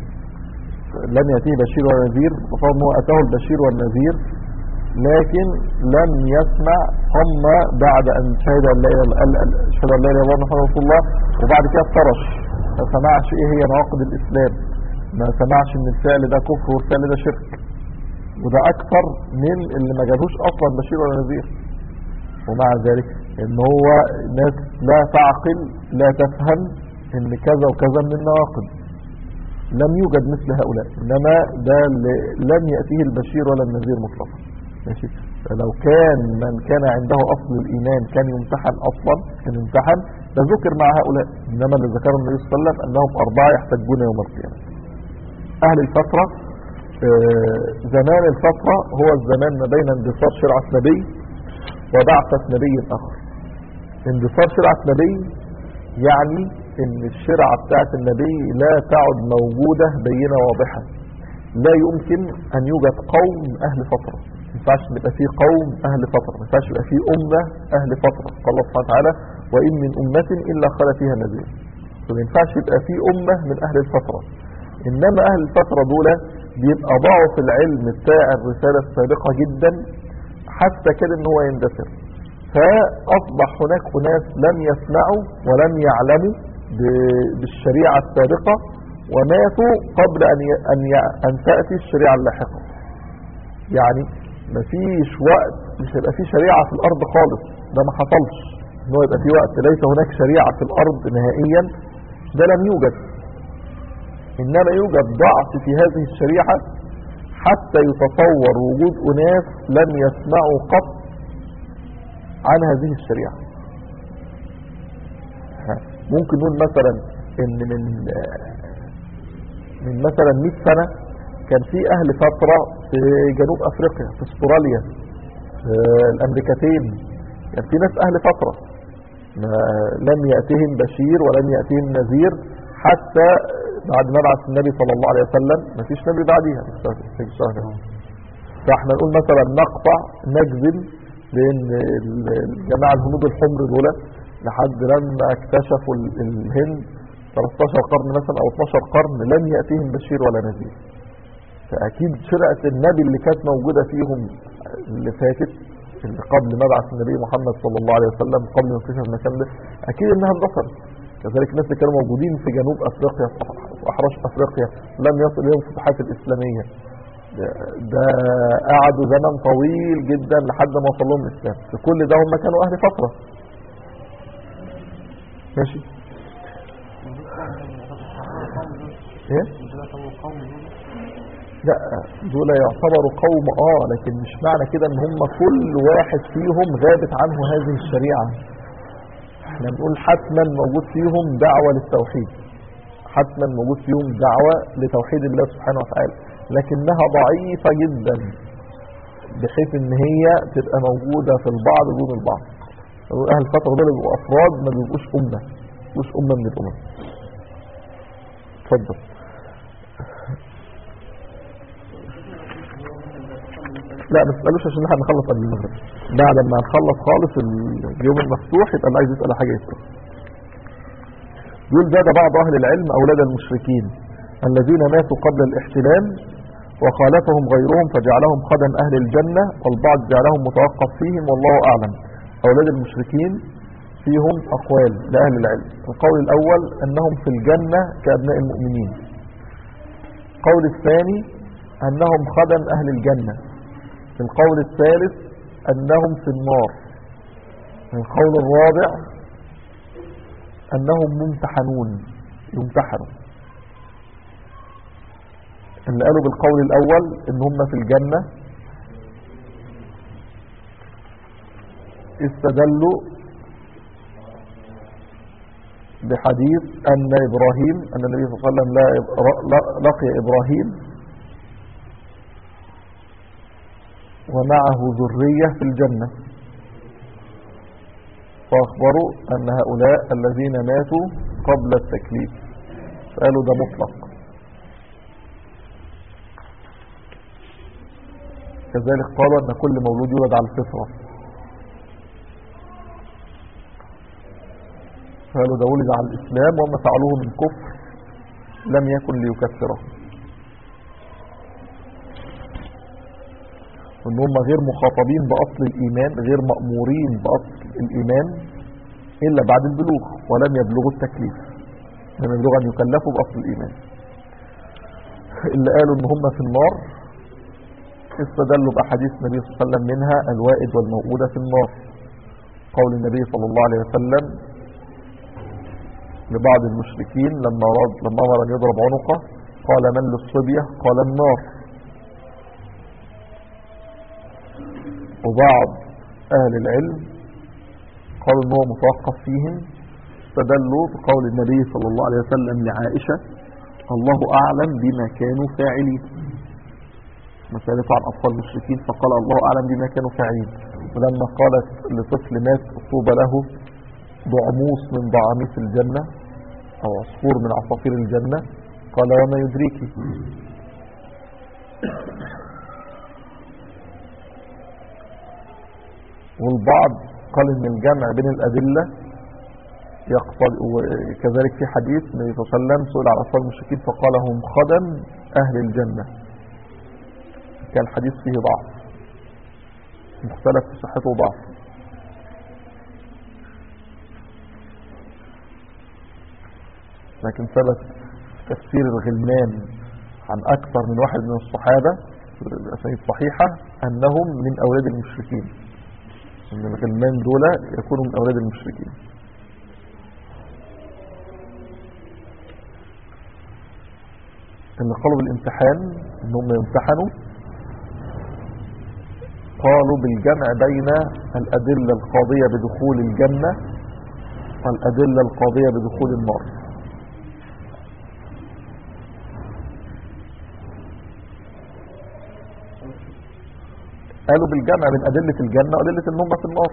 لم يأتيه بشير ولا نذير متصور ان هو أتاه البشير والنذير لكن لم يسمع ثم بعد أن شهد أن لا إله إلا شهد أن لا إله إلا الله محمد رسول الله وبعد كده افترش ما سمعش إيه هي نواقض الإسلام ما سمعش ان الفعل ده كفر والفعل ده شرك وده اكثر من اللي ما جالهوش اصلا بشير ولا نذير ومع ذلك ان هو ناس لا تعقل لا تفهم ان كذا وكذا من النواقض لم يوجد مثل هؤلاء انما ده اللي لم يأتيه البشير ولا النذير مطلقا ماشي فلو كان من كان عنده اصل الايمان كان يمتحن اصلا كان يمتحن ده ذكر مع هؤلاء انما اللي ذكره النبي صلى الله عليه وسلم انهم اربعه يحتجون يوم القيامه أهل الفترة زمان الفترة هو الزمان ما بين اندثار شرعة نبي وبعثة نبي آخر اندثار شرعة نبي يعني ان الشرعة بتاعت النبي لا تعد موجودة بينة واضحة لا يمكن ان يوجد قوم اهل فترة ما ينفعش يبقى فيه قوم اهل فترة ما ينفعش يبقى فيه امة اهل فترة قال الله سبحانه وتعالى وان من امة الا خلا فيها نذير فما ينفعش يبقى فيه امة من اهل الفترة انما اهل الفترة دول بيبقى ضعف العلم بتاع الرسالة السابقة جدا حتى كده ان هو يندثر فاصبح هناك اناس لم يسمعوا ولم يعلموا بالشريعة السابقة وماتوا قبل ان ان ان تأتي الشريعة اللاحقة يعني مفيش وقت مش هيبقى في شريعة في الارض خالص ده ما حصلش ان هو يبقى في وقت ليس هناك شريعة في الارض نهائيا ده لم يوجد إنما يوجد ضعف في هذه الشريعة حتى يتصور وجود أناس لم يسمعوا قط عن هذه الشريعة ممكن نقول مثلا ان من من مثلا 100 سنة كان في اهل فترة في جنوب افريقيا في استراليا في الامريكتين كان في ناس اهل فترة ما لم يأتهم بشير ولم يأتهم نذير حتى بعد ما بعث النبي صلى الله عليه وسلم ما فيش نبي بعديها فاحنا نقول مثلا نقطع نجزم لان الجماعة الهنود الحمر دول لحد لما اكتشفوا الهند 13 قرن مثلا او 12 قرن لم يأتيهم بشير ولا نذير فاكيد شرعة النبي اللي كانت موجودة فيهم اللي فاتت اللي قبل مبعث النبي محمد صلى الله عليه وسلم قبل ما يكتشف المكان ده اكيد انها اندثرت كذلك الناس اللي كانوا موجودين في جنوب افريقيا في احراش افريقيا لم يصل اليهم الفتوحات الاسلاميه ده, ده قعدوا زمن طويل جدا لحد ما وصل لهم الاسلام في كل ده هم كانوا اهل فتره ماشي ايه لا دول يعتبروا قوم اه لكن مش معنى كده ان هم كل واحد فيهم غابت عنه هذه الشريعه احنا بنقول حتما موجود فيهم دعوة للتوحيد حتما موجود فيهم دعوة لتوحيد الله سبحانه وتعالى لكنها ضعيفة جدا بحيث ان هي تبقى موجودة في البعض دون البعض اهل الفترة دول بيبقوا افراد ما بيبقوش امة مش امة من الامم اتفضل لا ما تسألوش عشان احنا نخلص قبل المغرب بعد ما نخلص خالص اليوم المفتوح يبقى اللي عايز يسأل حاجة يسأل يقول زاد بعض أهل العلم أولاد المشركين الذين ماتوا قبل الاحتلال وخالفهم غيرهم فجعلهم خدم أهل الجنة والبعض جعلهم متوقف فيهم والله أعلم أولاد المشركين فيهم أقوال لأهل العلم القول الأول أنهم في الجنة كأبناء المؤمنين القول الثاني أنهم خدم أهل الجنة القول الثالث أنهم في النار القول الرابع أنهم ممتحنون يمتحنوا اللي قالوا بالقول الأول إن هم في الجنة استدلوا بحديث أن إبراهيم أن النبي صلى الله عليه وسلم لقي إبراهيم ومعه ذرية في الجنة فأخبروا أن هؤلاء الذين ماتوا قبل التكليف قالوا ده مطلق كذلك قالوا أن كل مولود يولد على الفطرة قالوا ده ولد على الإسلام وما فعلوه من كفر لم يكن ليكفره وان هم غير مخاطبين بأصل الإيمان غير مأمورين بأصل الإيمان إلا بعد البلوغ ولم يبلغوا التكليف لم يبلغوا أن يكلفوا بأصل الإيمان اللي قالوا ان هم في النار استدلوا بأحاديث النبي صلى الله عليه وسلم منها الوائد والموؤودة في النار قول النبي صلى الله عليه وسلم لبعض المشركين لما أراد لما أمر أن يضرب عنقه قال من للصبية قال النار وبعض أهل العلم قالوا أنه متوقف فيهم استدلوا بقول النبي صلى الله عليه وسلم لعائشة الله أعلم بما كانوا فاعلين مسألة عن أطفال المشركين فقال الله أعلم بما كانوا فاعلين ولما قالت لطفل مات طوبى له ضعموس من ضعاميس الجنة أو عصفور من عصافير الجنة قال وما يدريك والبعض قال ان الجمع بين الأدلة يقتضي وكذلك في حديث النبي صلى الله عليه وسلم سئل على أطفال المشركين فقال هم خدم أهل الجنة كان الحديث فيه ضعف مختلف في صحته ضعف لكن ثبت تفسير الغلمان عن أكثر من واحد من الصحابة الأسانيد صحيحة أنهم من أولاد المشركين أن الغلمان دول يكونوا من أولاد المشركين اللي قالوا بالامتحان أنهم يمتحنوا قالوا بالجمع بين الأدلة القاضية بدخول الجنة والأدلة القاضية بدخول النار قالوا بالجمع بين أدلة الجنة وأدلة النوم في النار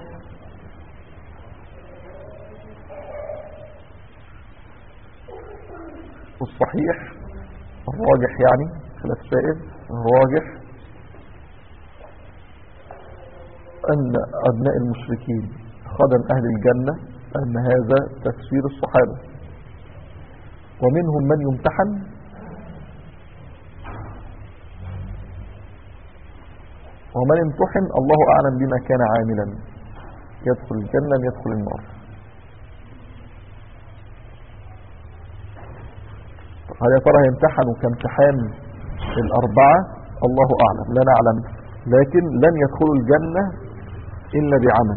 والصحيح الراجح يعني خلاف سائد الراجح أن أبناء المشركين خدم أهل الجنة أن هذا تفسير الصحابة ومنهم من يمتحن ومن امتحن الله أعلم بما كان عاملا يدخل الجنة يدخل النار هل يا ترى يمتحنوا كامتحان الأربعة الله أعلم لا نعلم لكن لن يدخلوا الجنة إلا بعمل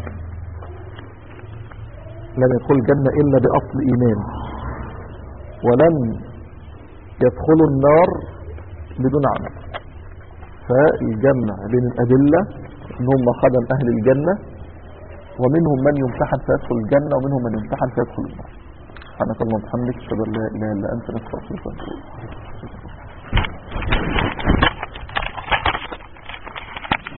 لن يدخلوا الجنة إلا بأصل إيمان ولن يدخلوا النار بدون عمل فالجمع بين الأدلة ان هم خدم أهل الجنة ومنهم من يمتحن فيدخل الجنة ومنهم من يمتحن فيدخل النار سبحانك اللهم وبحمدك اشهد ان لا اله الا انت نستغفرك ونتوب اليك